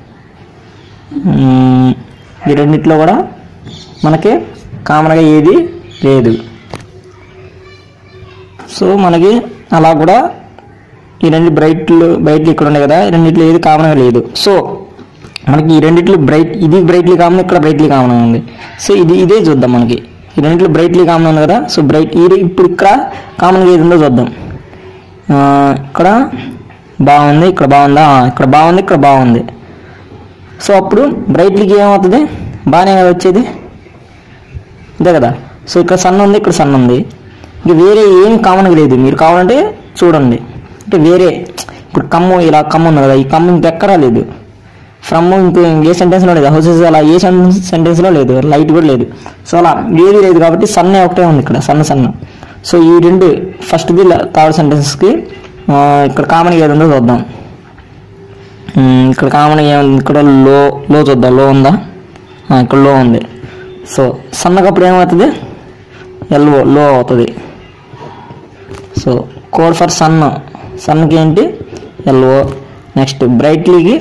మ్మ్, ఈ రెండిట్లో కూడా మనకి కామన్గా ఏది లేదు సో మనకి అలా కూడా ఈ రెండు బ్రైట్లు బ్రైట్లు ఇక్కడ ఉన్నాయి కదా ఈ రెండిట్లో ఏది కామన్గా లేదు సో మనకి ఈ రెండిట్లో బ్రైట్ ఇది బ్రైట్లీ కామన్ ఇక్కడ బ్రైట్లీ కామన్ ఉంది సో ఇది ఇదే చూద్దాం మనకి ఈ రెండిట్లో బ్రైట్లీ కామన్ ఉంది కదా సో బ్రైట్ ఈ ఇప్పుడు ఇక్కడ కామన్గా ఏది ఉందో చూద్దాం ఆ, ఇక్కడ బాగుంది ఇక్కడ బాగుందా ఆ, ఇక్కడ బాగుంది ఇక్కడ బాగుంది సో అప్పుడు బ్రైట్లీకి ఏమవుతుంది బాగానే కదా వచ్చేది అంతే కదా సో ఇక్కడ సన్ ఉంది ఇక్కడ సన్ ఉంది ఇంక వేరే ఏం కామన్గా లేదు మీరు కావాలంటే చూడండి అంటే వేరే ఇప్పుడు కమ్ము ఇలా కమ్ము ఉంది కదా ఈ కమ్ము ఇంకెక్కడా లేదు ఫ్రమ్ ఇంకో ఏ సెంటెన్స్లో లేదు హౌసెస్ అలా ఏ సెంటెన్స్లో లేదు లైట్ కూడా లేదు సో అలా ఏది లేదు కాబట్టి సన్నే ఒకటే ఉంది ఇక్కడ సన్న సన్న సో ఈ రెండు ఫస్ట్ది థర్డ్ సెంటెన్స్కి ఇక్కడ కామన్ ఏది ఉందో చూద్దాం ఉమ్, ఇక్కడ కామన్ ఏముంది ఇక్కడ లో లో చూద్దాం లో ఉందా ఆ, ఇక్కడ లో ఉంది సో సన్నకప్పుడు ఏమవుతుంది ఎల్ఓ లో అవుతుంది సో కోడ్ ఫర్ సన్ సన్కి ఏంటి ఎల్ఓ నెక్స్ట్ బ్రైట్లీకి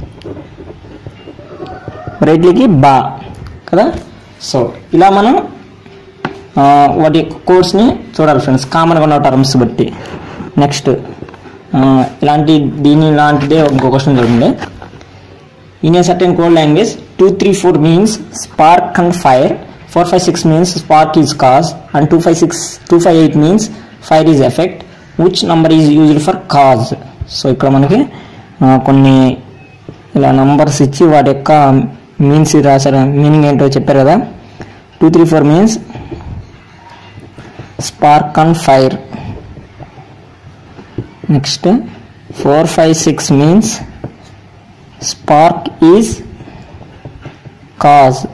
బ్రైట్లీకి బా కదా సో ఇలా మనం ఆ, వాటి కోడ్స్ని చూడాలి ఫ్రెండ్స్ కామన్గా ఉన్న టర్మ్స్ బట్టి నెక్స్ట్ ఇలాంటి దీని ఇలాంటిదే ఇంకో క్వశ్చన్ చూడండి In a certain code language, 2, 3, 4 means spark and fire, 4, 5, 6 means spark is cause, and 2, 5, 6, 2, 5, 8 means fire is effect. Which number is used for cause? So ఇక్కడ మనకి ఆ, కొన్ని ఇలా నంబర్స్ ఇచ్చి వాటి యొక్క మీన్స్ రాశారు మీనింగ్ ఏంటో చెప్పారు కదా two three four means spark and fire next four five six means spark is cause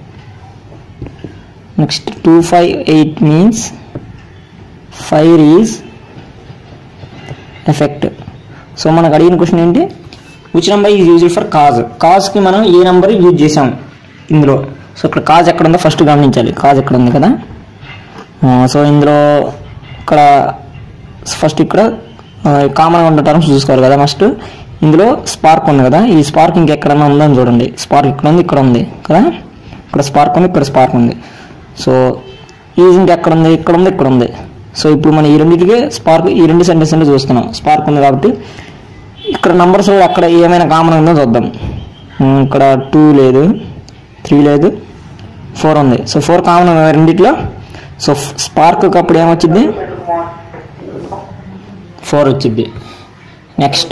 next two five eight means fire is effect so మనకు అడిగిన క్వశ్చన్ ఏంటి which number is used for cause కాజ్కి మనం ఏ number use చేసాం ఇందులో so ఇక్కడ cause ఎక్కడ ఉందో ఫస్ట్ గమనించాలి కాజ్ ఎక్కడ ఉంది కదా సో ఇందులో ఇక్కడ ఫస్ట్ ఇక్కడ కామన్గా ఉన్న టర్మ్స్ చూసుకోవాలి కదా ఫస్ట్ ఇందులో స్పార్క్ ఉంది కదా ఈ స్పార్క్ ఇంకెక్కడన్నా ఉందని చూడండి స్పార్క్ ఇక్కడ ఉంది ఇక్కడ ఉంది కదా ఇక్కడ స్పార్క్ ఉంది ఇక్కడ స్పార్క్ ఉంది సో ఈజ్ ఇంకెక్కడ ఉంది ఇక్కడ ఉంది ఇక్కడ ఉంది సో ఇప్పుడు మనం ఈ రెండింటికి స్పార్క్ ఈ రెండు సెంటెన్స్ చూస్తున్నాం స్పార్క్ ఉంది కాబట్టి ఇక్కడ నంబర్స్ అక్కడ ఏమైనా కామన్ ఉందో చూద్దాం ఉమ్, ఇక్కడ టూ లేదు త్రీ లేదు ఫోర్ ఉంది సో ఫోర్ కామన్ ఉంది రెండిట్లో సో స్పార్క్ అప్పుడు ఏమొచ్చింది ఫోర్ వచ్చింది నెక్స్ట్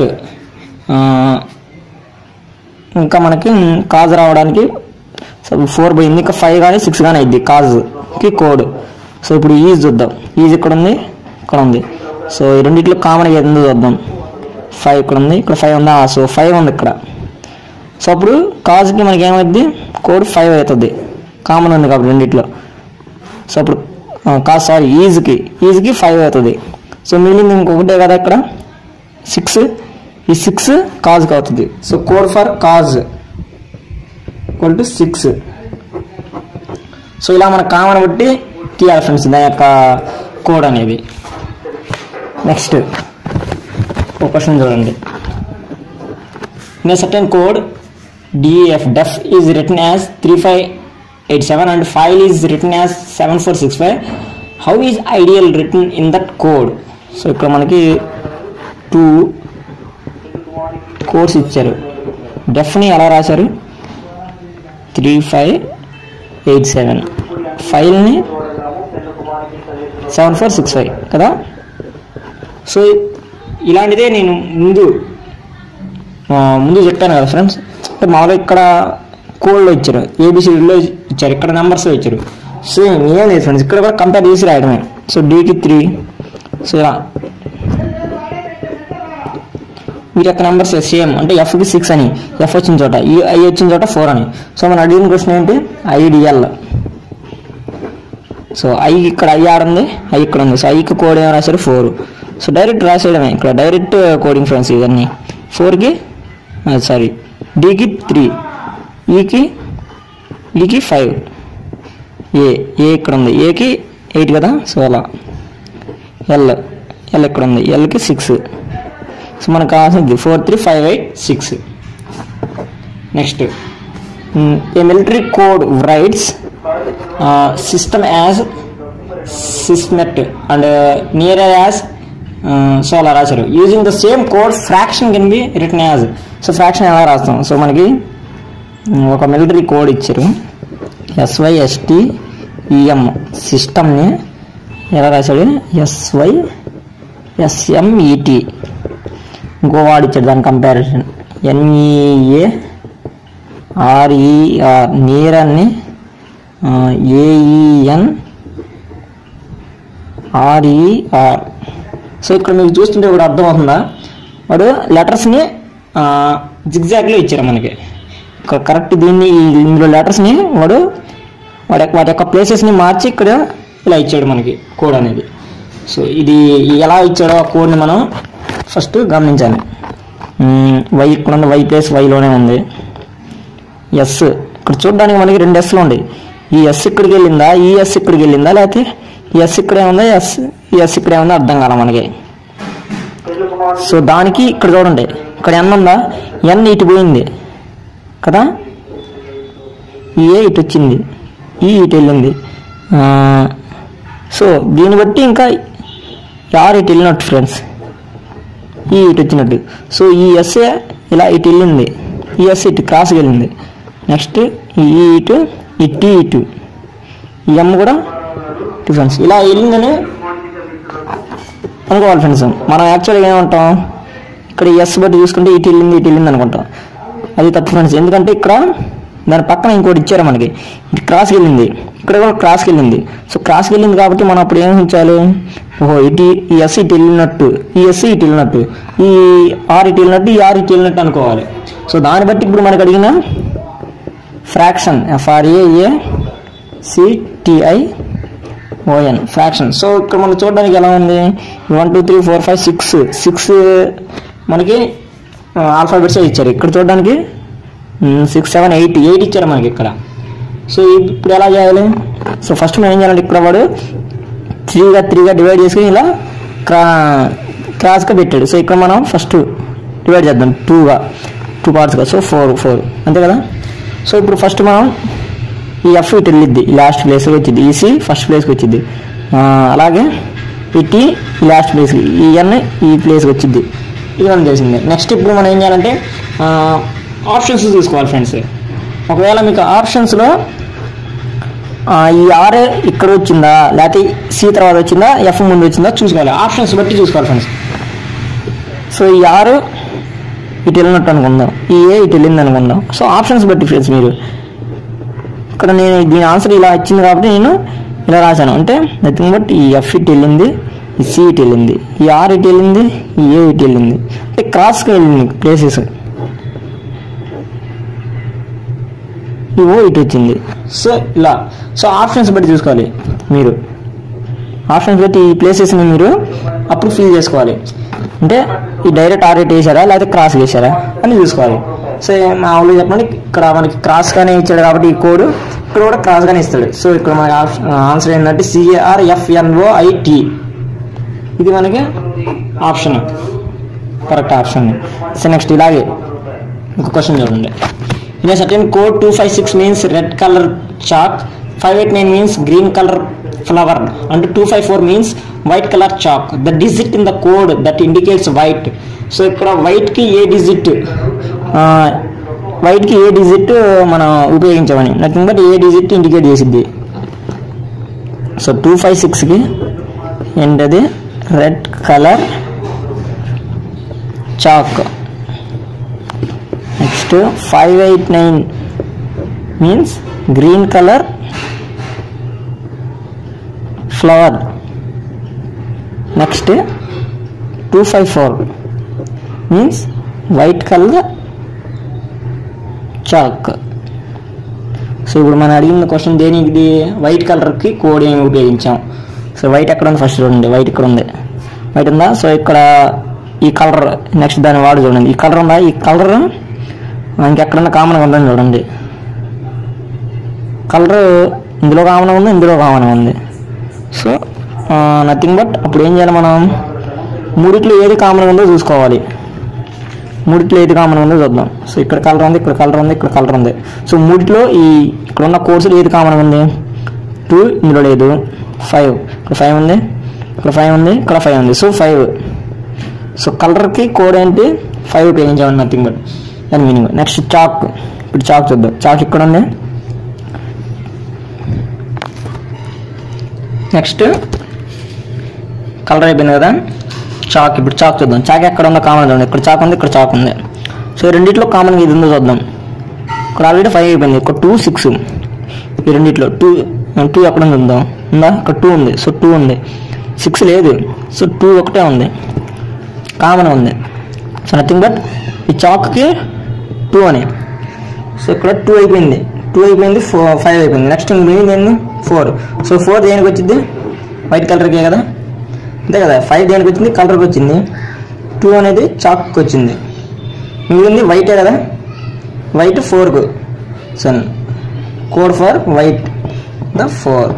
ఇంకా మనకి కాజ్ రావడానికి సో ఫోర్ పోయింది ఇంకా ఫైవ్ కానీ సిక్స్ కానీ అయింది కాజ్కి కోడ్ సో ఇప్పుడు ఈజ్ చూద్దాం ఈజ్ ఇక్కడ ఉంది ఇక్కడ ఉంది సో ఈ రెండిట్లో కామన్ ఏందో చూద్దాం ఫైవ్ ఇక్కడ ఉంది ఇక్కడ ఫైవ్ ఉందా సో ఫైవ్ ఉంది ఇక్కడ సో అప్పుడు కాజ్కి మనకి ఏమైంది కోడ్ ఫైవ్ అవుతుంది కామన్ ఉంది కాబట్టి రెండిట్లో సో అప్పుడు కాజ్ సారీ ఈజ్కి ఈజ్కి ఫైవ్ అవుతుంది సో మిగిలింది ఇంకొకటే కదా ఇక్కడ సిక్స్ ఈ సిక్స్ కాజ్కి అవుతుంది so code for cause equal to six so ఇలా మన కామన్ బట్టి తీయాలి ఫ్రెండ్స్ దాని యొక్క కోడ్ అనేది నెక్స్ట్ ఒక క్వశ్చన్ చూడండి in certain code D F def is return as three five eight seven and file is return as seven four six five how is ideal written in that code so ఇక్కడ మనకి two codes ఇచ్చారు డెఫ్ని ఎలా రాశారు three five eight seven ఫైల్ని seven four six five కదా so ఇలాంటిదే నేను ముందు ఆ, ముందు చెప్పాను కదా ఫ్రెండ్స్ అంటే మామూలుగా ఇక్కడ కోడ్లో ఇచ్చారు ఏబిసిడిలో ఇచ్చారు ఇక్కడ నెంబర్స్లో ఇచ్చారు సేమ్ ఏం లేదు ఫ్రెండ్స్ ఇక్కడ కూడా కంపేర్ చేసి రాయడమే సో డీకి త్రీ సో ఇలా వీటి యొక్క నెంబర్స్ సేమ్ అంటే ఎఫ్కి సిక్స్ అని ఎఫ్ వచ్చిన చోట ఈ ఐ వచ్చిన చోట ఫోర్ అని సో మనం అడిగిన క్వశ్చన్ ఏంటి ఐడిఎల్ సో ఐ ఇక్కడ ఐ ఆడ ఉంది ఐ ఇక్కడ ఉంది సో ఐకి కోడ్ ఏం రాశారు ఫోర్ సో డైరెక్ట్ రాసేయడమే ఇక్కడ డైరెక్ట్ కోడింగ్ ఫ్రెండ్స్ ఇవన్నీ ఫోర్కి సారీ డికి త్రీ ఈకి ఈకి ఫైవ్ ఏ ఏ ఇక్కడ ఉంది ఏకి ఎయిట్ కదా సో అలా ఎల్ ఎల్ ఇక్కడ ఉంది ఎల్కి సిక్స్ సో మనకు కావాల్సింది four three five eight six next a military code writes system as సిస్మెట్ అండ్ నియర్ యాజ్ సో అలా రాశారు using the same code fraction can be written as so fraction ఎలా రాస్తాం so మనకి mm, ఒక military code ఇచ్చారు S Y S T E M సిస్టమ్ని ఎలా రాశాడు ఎస్వై ఎస్ఎంఈటి ఇంకో వాడు ఇచ్చాడు దాని కంపారిజన్ ఎన్ఈఏ ఆర్ఈఆర్ నీరన్ని ఏఈఎన్ ఆర్ఈఆర్ సో ఇక్కడ మీకు చూస్తుంటే కూడా అర్థమవుతుందా వాడు లెటర్స్ని జిగ్జాగ్లో ఇచ్చారు మనకి ఇక్కడ కరెక్ట్ దీన్ని ఈ- ఇందులో లెటర్స్ని వాడు వాడి వాటి యొక్క ప్లేసెస్ని మార్చి ఇక్కడ ఇలా ఇచ్చాడు మనకి కోడ్ అనేది సో ఇది ఎలా ఇచ్చాడో ఆ కోడ్ని మనం ఫస్ట్ గమనించాలి మ్మ్, వై ఇక్కడ ఉంది వై ప్లేస్ వైలోనే ఉంది ఎస్ ఇక్కడ చూడడానికి మనకి రెండు ఎస్లు ఉన్నాయి ఈ ఎస్ ఇక్కడికి వెళ్ళిందా ఈ ఎస్ ఇక్కడికి వెళ్ళిందా లేకపోతే ఈ ఎస్ ఇక్కడే ఉందా ఎస్ ఈ ఎస్ ఇక్కడే ఉందా అర్థం కాల మనకి సో దానికి ఇక్కడ చూడండి ఇక్కడ ఎన్ ఉందా ఎన్ ఇటు పోయింది కదా ఈ ఏ ఇటు వచ్చింది ఈ ఇటు వెళ్ళింది ఆ, సో దీన్ని బట్టి ఇంకా ఆర్ ఇటు వెళ్ళినట్టు ఫ్రెండ్స్ ఈ ఇటు వచ్చినట్టు సో ఈ ఎస్ఏ ఇలా ఇటు వెళ్ళింది ఈ ఎస్ ఇటు క్రాస్కి వెళ్ళింది నెక్స్ట్ ఈ ఈ ఇటు ఈ టీ ఇటు ఈ ఎమ్ కూడా ఇటు ఫ్రెండ్స్ ఇలా వెళ్ళిందని అనుకోవాలి ఫ్రెండ్స్ మనం యాక్చువల్గా ఏమంటాం ఇక్కడ ఎస్ బట్టి చూసుకుంటే ఇటు వెళ్ళింది ఇటు వెళ్ళింది అనుకుంటాం అది తప్పు ఫ్రెండ్స్ ఎందుకంటే ఇక్కడ దాని పక్కన ఇంకోటి ఇచ్చారు మనకి ఇటు క్రాస్కి వెళ్ళింది ఇక్కడ కూడా క్రాస్కి వెళ్ళింది సో క్రాస్కి వెళ్ళింది కాబట్టి మనం అప్పుడు ఏం ఉంచాలి ఓహో ఇటు ఈ ఎస్ ఇటు వెళ్ళినట్టు ఈ ఎస్ ఇటు వెళ్ళినట్టు ఈ ఆర్ ఇటు వెళ్ళినట్టు ఈ ఆర్ ఇటు వెళ్ళినట్టు అనుకోవాలి సో దాన్ని బట్టి ఇప్పుడు మనకు అడిగిన fraction F R A A C T I O N fraction so ఇక్కడ మనం చూడడానికి ఎలా ఉంది one two three four five six six మనకి ఆల్ఫాబెట్సే ఇచ్చారు ఇక్కడ చూడడానికి సిక్స్ సెవెన్ ఎయిట్ ఎయిట్ ఇచ్చారు మనకి ఇక్కడ సో ఇప్పుడు ఎలా చేయాలి సో ఫస్ట్ మనం ఏం చేయాలంటే ఇక్కడ వాడు త్రీగా త్రీగా డివైడ్ చేసుకుని ఇలా క్రా క్రాస్గా పెట్టాడు సో ఇక్కడ మనం ఫస్ట్ డివైడ్ చేద్దాం టూగా టూ పార్ట్స్గా సో ఫోర్ ఫోర్ అంతే కదా సో ఇప్పుడు ఫస్ట్ మనం ఈ ఎఫ్ ఇటు వెళ్ళిద్ది లాస్ట్ ప్లేస్కి వచ్చింది ఈసీ ఫస్ట్ ప్లేస్కి వచ్చింది ఆ, అలాగే ఈ టీ ఈ లాస్ట్ ప్లేస్కి ఈ ఎన్ ఈ ప్లేస్కి వచ్చింది ఇది మనం తెలిసిందే నెక్స్ట్ ఇప్పుడు మనం ఏం చేయాలంటే ఆప్షన్స్ చూసుకోవాలి ఫ్రెండ్స్ ఒకవేళ మీకు ఆప్షన్స్లో ఈ ఆర్ ఇక్కడ వచ్చిందా లేకపోతే సి తర్వాత వచ్చిందా ఎఫ్ ముందు వచ్చిందా చూసుకోవాలి ఆప్షన్స్ బట్టి చూసుకోవాలి ఫ్రెండ్స్ సో ఈ ఆరు ఇటు వెళ్ళినట్టు అనుకుందాం ఈ ఏ ఇటు వెళ్ళింది అనుకుందాం సో ఆప్షన్స్ బట్టి ఫ్రెండ్స్ మీరు ఇక్కడ నేను దీని ఆన్సర్ ఇలా వచ్చింది కాబట్టి నేను ఇలా రాశాను అంటే నథింగ్ బట్ ఈ ఎఫ్ ఇటు వెళ్ళింది ఈ సి ఇటు వెళ్ళింది ఈ ఆర్ ఇటు వెళ్ళింది ఈ ఏ ఇటు వెళ్ళింది అంటే క్రాస్కి వెళ్ళింది ప్లేసెస్ ఈ ఓ ఇటు వచ్చింది సో ఇలా సో ఆప్షన్స్ బట్టి చూసుకోవాలి మీరు ఆప్షన్స్ బట్టి ఈ ప్లేసెస్ని మీరు అప్పుడు ఫిల్ చేసుకోవాలి అంటే ఈ డైరెక్ట్ ఆర్ఎట్ వేసారా లేకపోతే క్రాస్ వేసారా అని చూసుకోవాలి సో మామూలుగా చెప్పండి ఇక్కడ మనకి క్రాస్గానే ఇచ్చాడు కాబట్టి ఈ కోడ్ ఇక్కడ కూడా క్రాస్గానే ఇస్తాడు సో ఇక్కడ మనకి ఆన్సర్ ఏంటంటే సిఏఆర్ ఎఫ్ఎన్ఓ ఐటి ఇది మనకి option correct option so next ఇలాగే ఇంకో క్వశ్చన్ చూడండి in certain code two five six means red colour chalk five eight nine means green colour flower and two five four means white colour chalk the digit in the code that indicates white so ఇక్కడ వైట్కి ఏ digit వైట్కి ఏ digit మనం ఉపయోగించామని nothing but ఏ digit indicate చేసిద్ది so two five సిక్స్కి ఏంటది red colour chalk next five eight nine means green colour flower next two five four means white colour chalk so ఇప్పుడు మనం అడిగిన క్వశ్చన్ దేనికి ఇది వైట్ కలర్కి కోడ్ ఏమి ఉపయోగించాం సో వైట్ ఎక్కడ ఉంది ఫస్ట్ చూడండి వైట్ ఇక్కడ ఉంది వైట్ ఉందా సో ఇక్కడ ఈ కలర్ నెక్స్ట్ దాని వాడు చూడండి ఈ కలర్ ఉందా ఈ కలర్ ఇంకెక్కడన్నా కామన్గా ఉందని చూడండి కలర్ ఇందులో కామన్ ఉంది ఇందులో కామన్ ఉంది సో నథింగ్ బట్ అప్పుడు ఏం చేయాలి మనం మూడిట్లో ఏది కామన్ ఉందో చూసుకోవాలి మూడిట్లో ఏది కామన్ ఉందో చూద్దాం సో ఇక్కడ కలర్ ఉంది ఇక్కడ కలర్ ఉంది ఇక్కడ కలర్ ఉంది సో మూడిట్లో ఈ ఇక్కడ ఉన్న కోర్సులు ఏది కామన్ ఉంది టూ ఇందులో లేదు ఫైవ్ ఇక్కడ ఫైవ్ ఉంది ఇక్కడ ఫైవ్ ఉంది ఇక్కడ ఫైవ్ ఉంది సో ఫైవ్ సో కలర్కి కోడ్ ఏంటి ఫైవ్ ఉపయోగించామని నథింగ్ బట్ దాని మీనింగ్ నెక్స్ట్ చాక్ ఇప్పుడు చాక్ చూద్దాం చాక్ ఇక్కడ ఉంది నెక్స్ట్ కలర్ అయిపోయింది కదా చాక్ ఇప్పుడు చాక్ చూద్దాం చాక్ ఎక్కడ ఉందో కామన్ చూడండి ఇక్కడ చాక్ ఉంది ఇక్కడ చాక్ ఉంది సో ఈ రెండిట్లో కామన్గా ఇది ఉందో చూద్దాం ఇక్కడ ఆల్రెడీ ఫైవ్ అయిపోయింది ఇక్కడ టూ సిక్స్ ఈ రెండిట్లో టూ టూ ఎక్కడ ఉంది ఉందా ఉందా ఇక్కడ టూ ఉంది సో టూ ఉంది సిక్స్ లేదు సో టూ ఒకటే ఉంది కామన్ ఉంది సో నథింగ్ బట్ ఈ చాక్కి టూ అని సో ఇక్కడ టూ అయిపోయింది టూ అయిపోయింది ఫోర్ ఫైవ్ అయిపోయింది నెక్స్ట్ మిగిలింది ఏంది ఫోర్ సో ఫోర్ దేనికి వచ్చింది వైట్ కలర్కే కదా అంతే కదా ఫైవ్ దేనికి వచ్చింది కలర్కి వచ్చింది టూ అనేది చాక్కి వచ్చింది మిగిలింది వైటే కదా వైట్ ఫోర్కు so code for white the four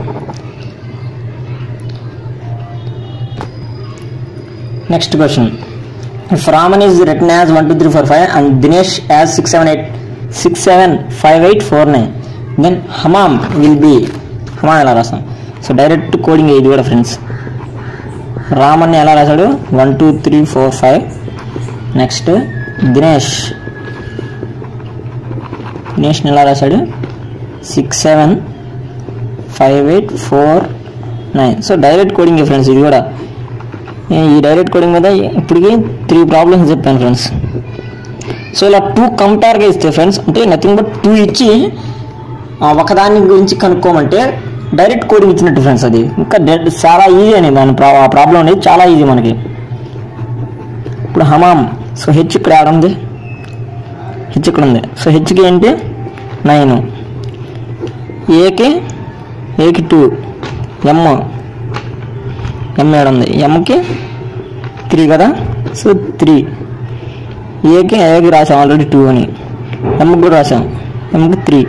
next question If Raman is written as 1, 2, 3, 4, 5 and Dinesh as 6, 7, 8, 6, 7, 5, 8, 4, 9, then Hamam will be Hamam ఎలా రాస్తాం సో డైరెక్ట్ కోడింగ్ ఇది కూడా ఫ్రెండ్స్ రామన్ని ఎలా రాశాడు one two three four five next Dinesh దినేష్ని ఎలా రాశాడు six seven five eight four nine so direct coding friends ఇది కూడా ఈ డైరెక్ట్ కోడింగ్ మీద ఇప్పటికి త్రీ ప్రాబ్లమ్స్ చెప్పాను ఫ్రెండ్స్ సో ఇలా టూ కంపేర్గా ఇస్తే ఫ్రెండ్స్ అంటే నథింగ్ బట్ టూ ఇచ్చి ఆ ఒకదాని గురించి కనుక్కోమంటే డైరెక్ట్ కోడింగ్ ఇచ్చినట్టు ఫ్రెండ్స్ అది ఇంకా డెడ్ చాలా ఈజీ అని దాని ప్రా ఆ ప్రాబ్లం అనేది చాలా ఈజీ మనకి ఇప్పుడు హమామ్ సో హెచ్ ఇక్కడ యాడ్ ఉంది హెచ్ ఇక్కడ ఉంది సో హెచ్కి ఏంటి నైన్ ఏకి ఏకి టూ ఎమ్ ఎమ్ ఏడు ఉంది ఎమ్కి త్రీ కదా సో త్రీ ఏకి ఏకి రాసాం ఆల్రెడీ టూ అని ఎమ్కి కూడా రాసాం ఎమ్కి త్రీ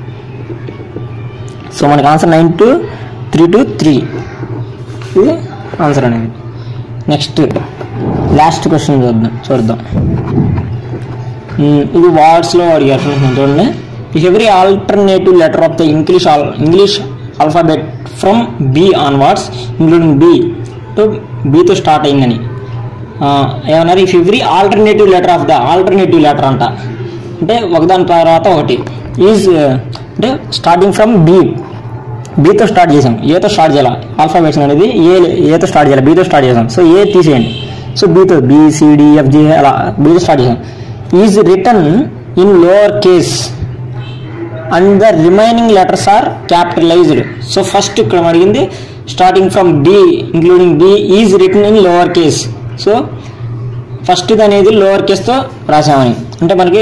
సో మనకి answer nine two three two three ఇది ఆన్సర్ అనేది నెక్స్ట్ లాస్ట్ క్వశ్చన్ చూద్దాం చూద్దాం మ్మ్, ఇది వార్డ్స్లో అడిగారు చూడండి, చూడండి every alternative letter of the English English alphabet from B on words including B to బీతో స్టార్ట్ అయిందని ఆ, ఏమన్నారు if every alternative letter of the alternative letter అంట అంటే ఒకదాని తర్వాత ఒకటి ఈజ్ అంటే స్టార్టింగ్ ఫ్రమ్ బి బీతో స్టార్ట్ చేసాం ఏతో స్టార్ట్ చేయాలి ఆల్ఫాబెట్స్ అనేది ఏ ఏతో స్టార్ట్ చేయాలి బీతో స్టార్ట్ చేసాం సో ఏ తీసేయండి సో బీతో బీసీడిఎఫ్జి అలా బీతో స్టార్ట్ చేసాం is written in lower case and the remaining letters are capitalized so first ఇక్కడ అడిగింది starting from B including B is written in lower case so first అనేది లోవర్ కేస్తో రాసామని అంటే మనకి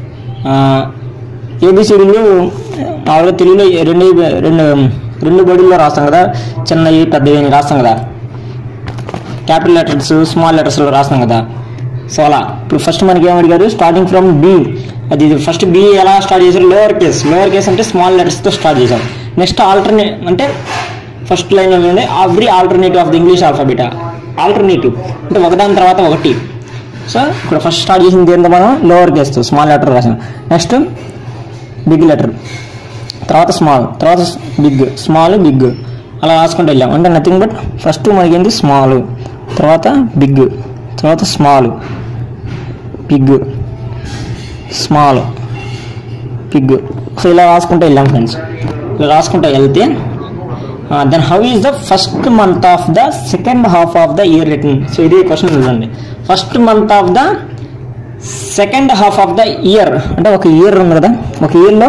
ఏబిసిడీలు మామూలుగా తెలుగులో రెండు రెండు రెండు బడుల్లో రాస్తాం కదా చిన్నవి పెద్దవి అని రాస్తాం కదా క్యాపిటల్ లెటర్స్ స్మాల్ లెటర్స్లో రాస్తాం కదా సో అలా ఇప్పుడు ఫస్ట్ మనకి ఏం అడిగారు స్టార్టింగ్ ఫ్రమ్ బి అది ఫస్ట్ బి ఎలా స్టార్ట్ చేశారు లోవర్ కేస్ లోవర్ కేస్ అంటే స్మాల్ లెటర్స్తో స్టార్ట్ చేశాం నెక్స్ట్ ఆల్టర్నేట్ అంటే ఫస్ట్ లైన్లో ఉంది every alternative of the English alphabet alternative అంటే ఒకదాని తర్వాత ఒకటి సో ఇక్కడ ఫస్ట్ స్టార్ట్ చేసింది ఏంటో మనం లోవర్ కేస్తో స్మాల్ లెటర్ రాసాం నెక్స్ట్ బిగ్ లెటర్ తర్వాత స్మాల్ తర్వాత బిగ్ స్మాల్ బిగ్ అలా రాసుకుంటూ వెళ్ళాం అంటే నథింగ్ బట్ ఫస్ట్ మనకి ఏంటి స్మాల్ తర్వాత బిగ్ తర్వాత small big small big so ఇలా రాసుకుంటూ వెళ్ళాం ఫ్రెండ్స్ ఇలా రాసుకుంటూ వెళ్తే then how is the first month of the second half of the year written so ఇది క్వశ్చన్ చూడండి first month of the second half of the year అంటే ఒక ఇయర్ ఉంది కదా ఒక ఇయర్లో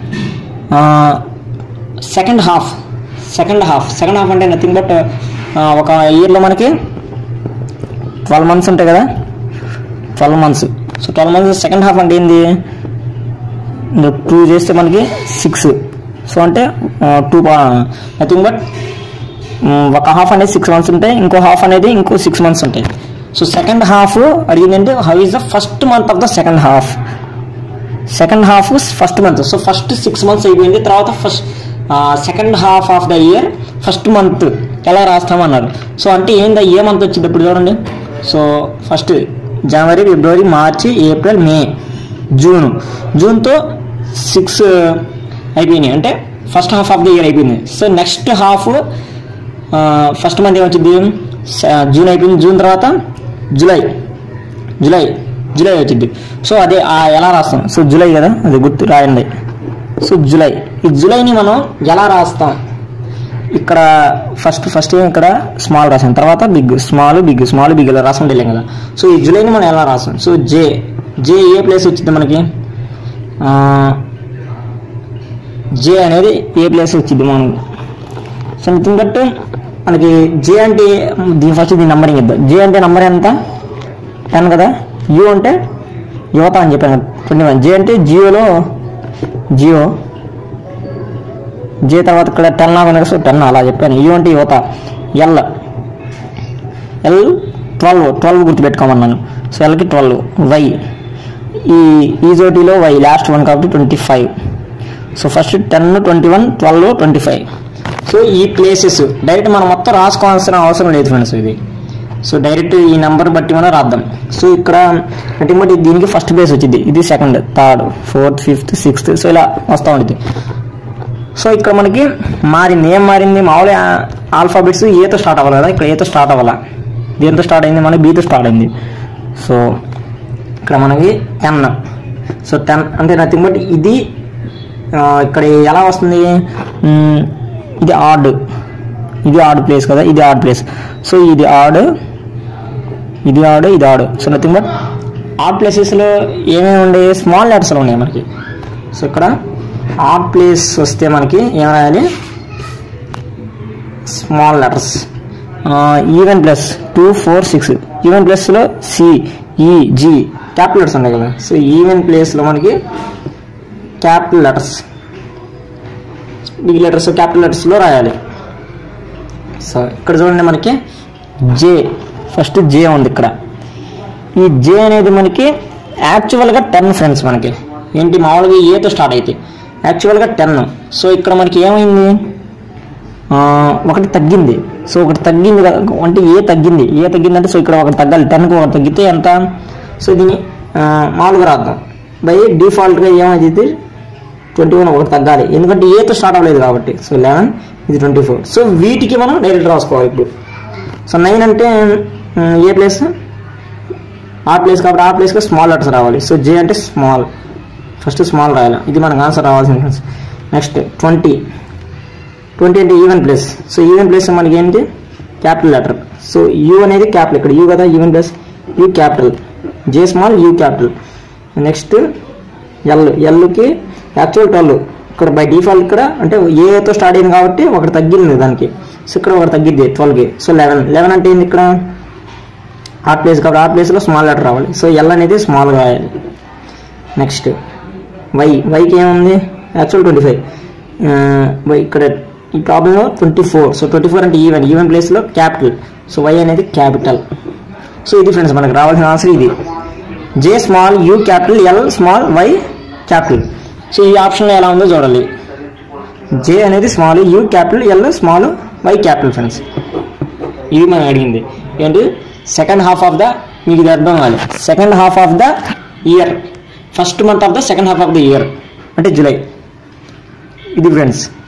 second half second half second half అంటే nothing but ఒక ఇయర్లో మనకి ట్వెల్వ్ మంత్స్ ఉంటాయి కదా twelve months so twelve months second half అంటే ఏంది టూ చేస్తే మనకి సిక్స్ సో అంటే టూ నథింగ్ బట్ ఒక హాఫ్ అనేది సిక్స్ మంత్స్ ఉంటాయి ఇంకో హాఫ్ అనేది ఇంకో సిక్స్ మంత్స్ ఉంటాయి సో సెకండ్ హాఫ్ అడిగిందంటే how is the first month of the second half second half first month so first six months అయిపోయింది తర్వాత first second half of the year first month ఎలా రాస్తామన్నారు so అంటే ఏందా ఏ month వచ్చింది ఇప్పుడు చూడండి సో ఫస్ట్ జనవరి ఫిబ్రవరి మార్చి ఏప్రిల్ మే జూన్ జూన్తో సిక్స్ అయిపోయినాయి అంటే first half of the year అయిపోయింది so next half first month ఏమొచ్చింది జూన్ అయిపోయింది జూన్ తర్వాత జూలై జూలై జూలై వచ్చింది సో అదే ఆ ఎలా రాస్తాం సో జూలై కదా అది గుర్తు రాయండి సో జూలై ఈ జూలైని మనం ఎలా రాస్తాం ఇక్కడ ఫస్ట్ ఫస్ట్ ఇక్కడ స్మాల్ రాసాం తర్వాత big small big small big ఇలా రాసుకుంటే వెళ్ళాం కదా సో ఈ జూలైని మనం ఎలా రాస్తాం సో జే జే ఏ ప్లేస్ వచ్చింది మనకి జే అనేది ఏ ప్లేస్ వచ్చింది మనం సో నథింగ్ బట్ మనకి జే అంటే దీని ఫస్ట్ దీని నంబరింగ్ ఇద్దాం జే అంటే నంబర్ ఎంత టెన్ కదా యూ అంటే యువత అని చెప్పాను ట్వంటీ వన్ జే అంటే జియోలో జియో జే తర్వాత ఇక్కడ టెన్ లాగా ఉంది కదా సో టెన్ అలా చెప్పాను యూ అంటే యువత ఎల్ ఎల్ ట్వెల్వ్ ట్వెల్వ్ గుర్తుపెట్టుకోమన్నాను సో ఎల్కి ట్వెల్వ్ వై ఈ ఈజోటీలో వై లాస్ట్ వన్ కాబట్టి twenty five so first ten twenty one twelve twenty five so ఈ ప్లేసెస్ డైరెక్ట్ మనం మొత్తం రాసుకోవాల్సిన అవసరం లేదు ఫ్రెండ్స్ ఇది సో డైరెక్ట్ ఈ నెంబర్ బట్టి మనం రాద్దాం సో ఇక్కడ అంటే బట్టి దీనికి ఫస్ట్ ప్లేస్ వచ్చింది ఇది second third fourth fifth sixth so ఇలా వస్తూ ఉంటుంది సో ఇక్కడ మనకి మారింది ఏం మారింది మామూలుగా ఆల్ఫాబెట్స్ ఏతో స్టార్ట్ అవ్వాలి కదా ఇక్కడ ఏతో స్టార్ట్ అవ్వాలా దేంతో స్టార్ట్ అయింది మనకి బీతో స్టార్ట్ అయింది సో ఇక్కడ మనకి టెన్ సో టెన్ అంటే నథింగ్ బట్ ఇది ఆ, ఇక్కడ ఎలా వస్తుంది మ్, ఇది ఆడ్ ఇది ఆడ్ ప్లేస్ కదా ఇది ఆడ్ ప్లేస్ సో ఇది ఆడ్ ఇది ఆడ్ ఇది odd so nothing but odd ప్లేసెస్లో ఏమేమి ఉండే స్మాల్ లెటర్స్లో ఉన్నాయి మనకి సో ఇక్కడ ఆడ్ ప్లేస్ వస్తే మనకి ఏం రాయాలి small letters even plus two four six even ప్లస్లో C E G capital letters ఉన్నాయి కదా సో ఈవెన్ ప్లేస్లో మనకి capital letters big letters capital లెటర్స్లో రాయాలి సో ఇక్కడ చూడండి మనకి జే ఫస్ట్ జే ఉంది ఇక్కడ ఈ జే అనేది మనకి యాక్చువల్గా టెన్ ఫ్రెండ్స్ మనకి ఏంటి మామూలుగా ఏతో స్టార్ట్ అయితే యాక్చువల్గా టెన్ సో ఇక్కడ మనకి ఏమైంది ఆ, ఒకటి తగ్గింది సో ఒకటి తగ్గింది కదా, అంటే ఏ తగ్గింది ఏ తగ్గిందంటే సో ఇక్కడ ఒకటి తగ్గాలి టెన్కి ఒకటి తగ్గితే ఎంత సో దీన్ని ఆ, మామూలుగా రాద్దాం బై డిఫాల్ట్గా ఏమైంది ట్వంటీ వన్ ఒకటి తగ్గాలి ఎందుకంటే ఏతో స్టార్ట్ అవ్వలేదు కాబట్టి సో లెవెన్ ఇది ట్వంటీ ఫోర్ సో వీటికి మనం డైరెక్ట్ రాసుకోవాలి ఇప్పుడు సో నైన్ అంటే ఉమ్, ఏ ప్లేస్ ఆ ప్లేస్ కాబట్టి ఆ ప్లేస్కి స్మాల్ లెటర్స్ రావాలి సో జే అంటే స్మాల్ ఫస్ట్ స్మాల్ రాయాలి ఇది మనకు ఆన్సర్ రావాల్సింది నెక్స్ట్ ట్వంటీ ట్వంటీ అంటే even place so even place మనకి ఏంటి క్యాపిటల్ లెటర్ సో యూ అనేది క్యాపిటల్ ఇక్కడ యూ కదా even place U capital J small U capital next L ఎల్కి యాక్చువల్ ట్వెల్వ్ ఇక్కడ బై డిఫాల్ట్ ఇక్కడ అంటే ఏతో స్టార్ట్ అయింది కాబట్టి ఒకటి తగ్గింది దానికి సో ఇక్కడ ఒకటి తగ్గిద్ది ట్వెల్వ్కి సో లెవెన్ లెవెన్ అంటే ఏంది ఇక్కడ ఆ ప్లేస్ కాబట్టి ఆ ప్లేస్లో స్మాల్ లెటర్ రావాలి సో ఎల్ అనేది స్మాల్గా రాయాలి నెక్స్ట్ వై వైకి ఏముంది యాక్చువల్ ట్వంటీ ఫైవ్ వై ఇక్కడ ఈ ప్రాబ్లంలో twenty four so twenty four అంటే ఈవెన్ ఈవెన్ ప్లేస్లో క్యాపిటల్ సో వై అనేది క్యాపిటల్ సో ఇది ఫ్రెండ్స్ మనకు రావాల్సిన ఆన్సర్ ఇది J small U capital L small Y capital so ఈ ఆప్షన్లో ఎలా ఉందో చూడాలి జే అనేది small U capital L small Y capital friends ఇది మనం అడిగింది ఏంటి సెకండ్ హాఫ్ ఆఫ్ ద మీకు ఇది అర్థం కావాలి second half of the year first month of the second half of the year అంటే జూలై ఇది ఫ్రెండ్స్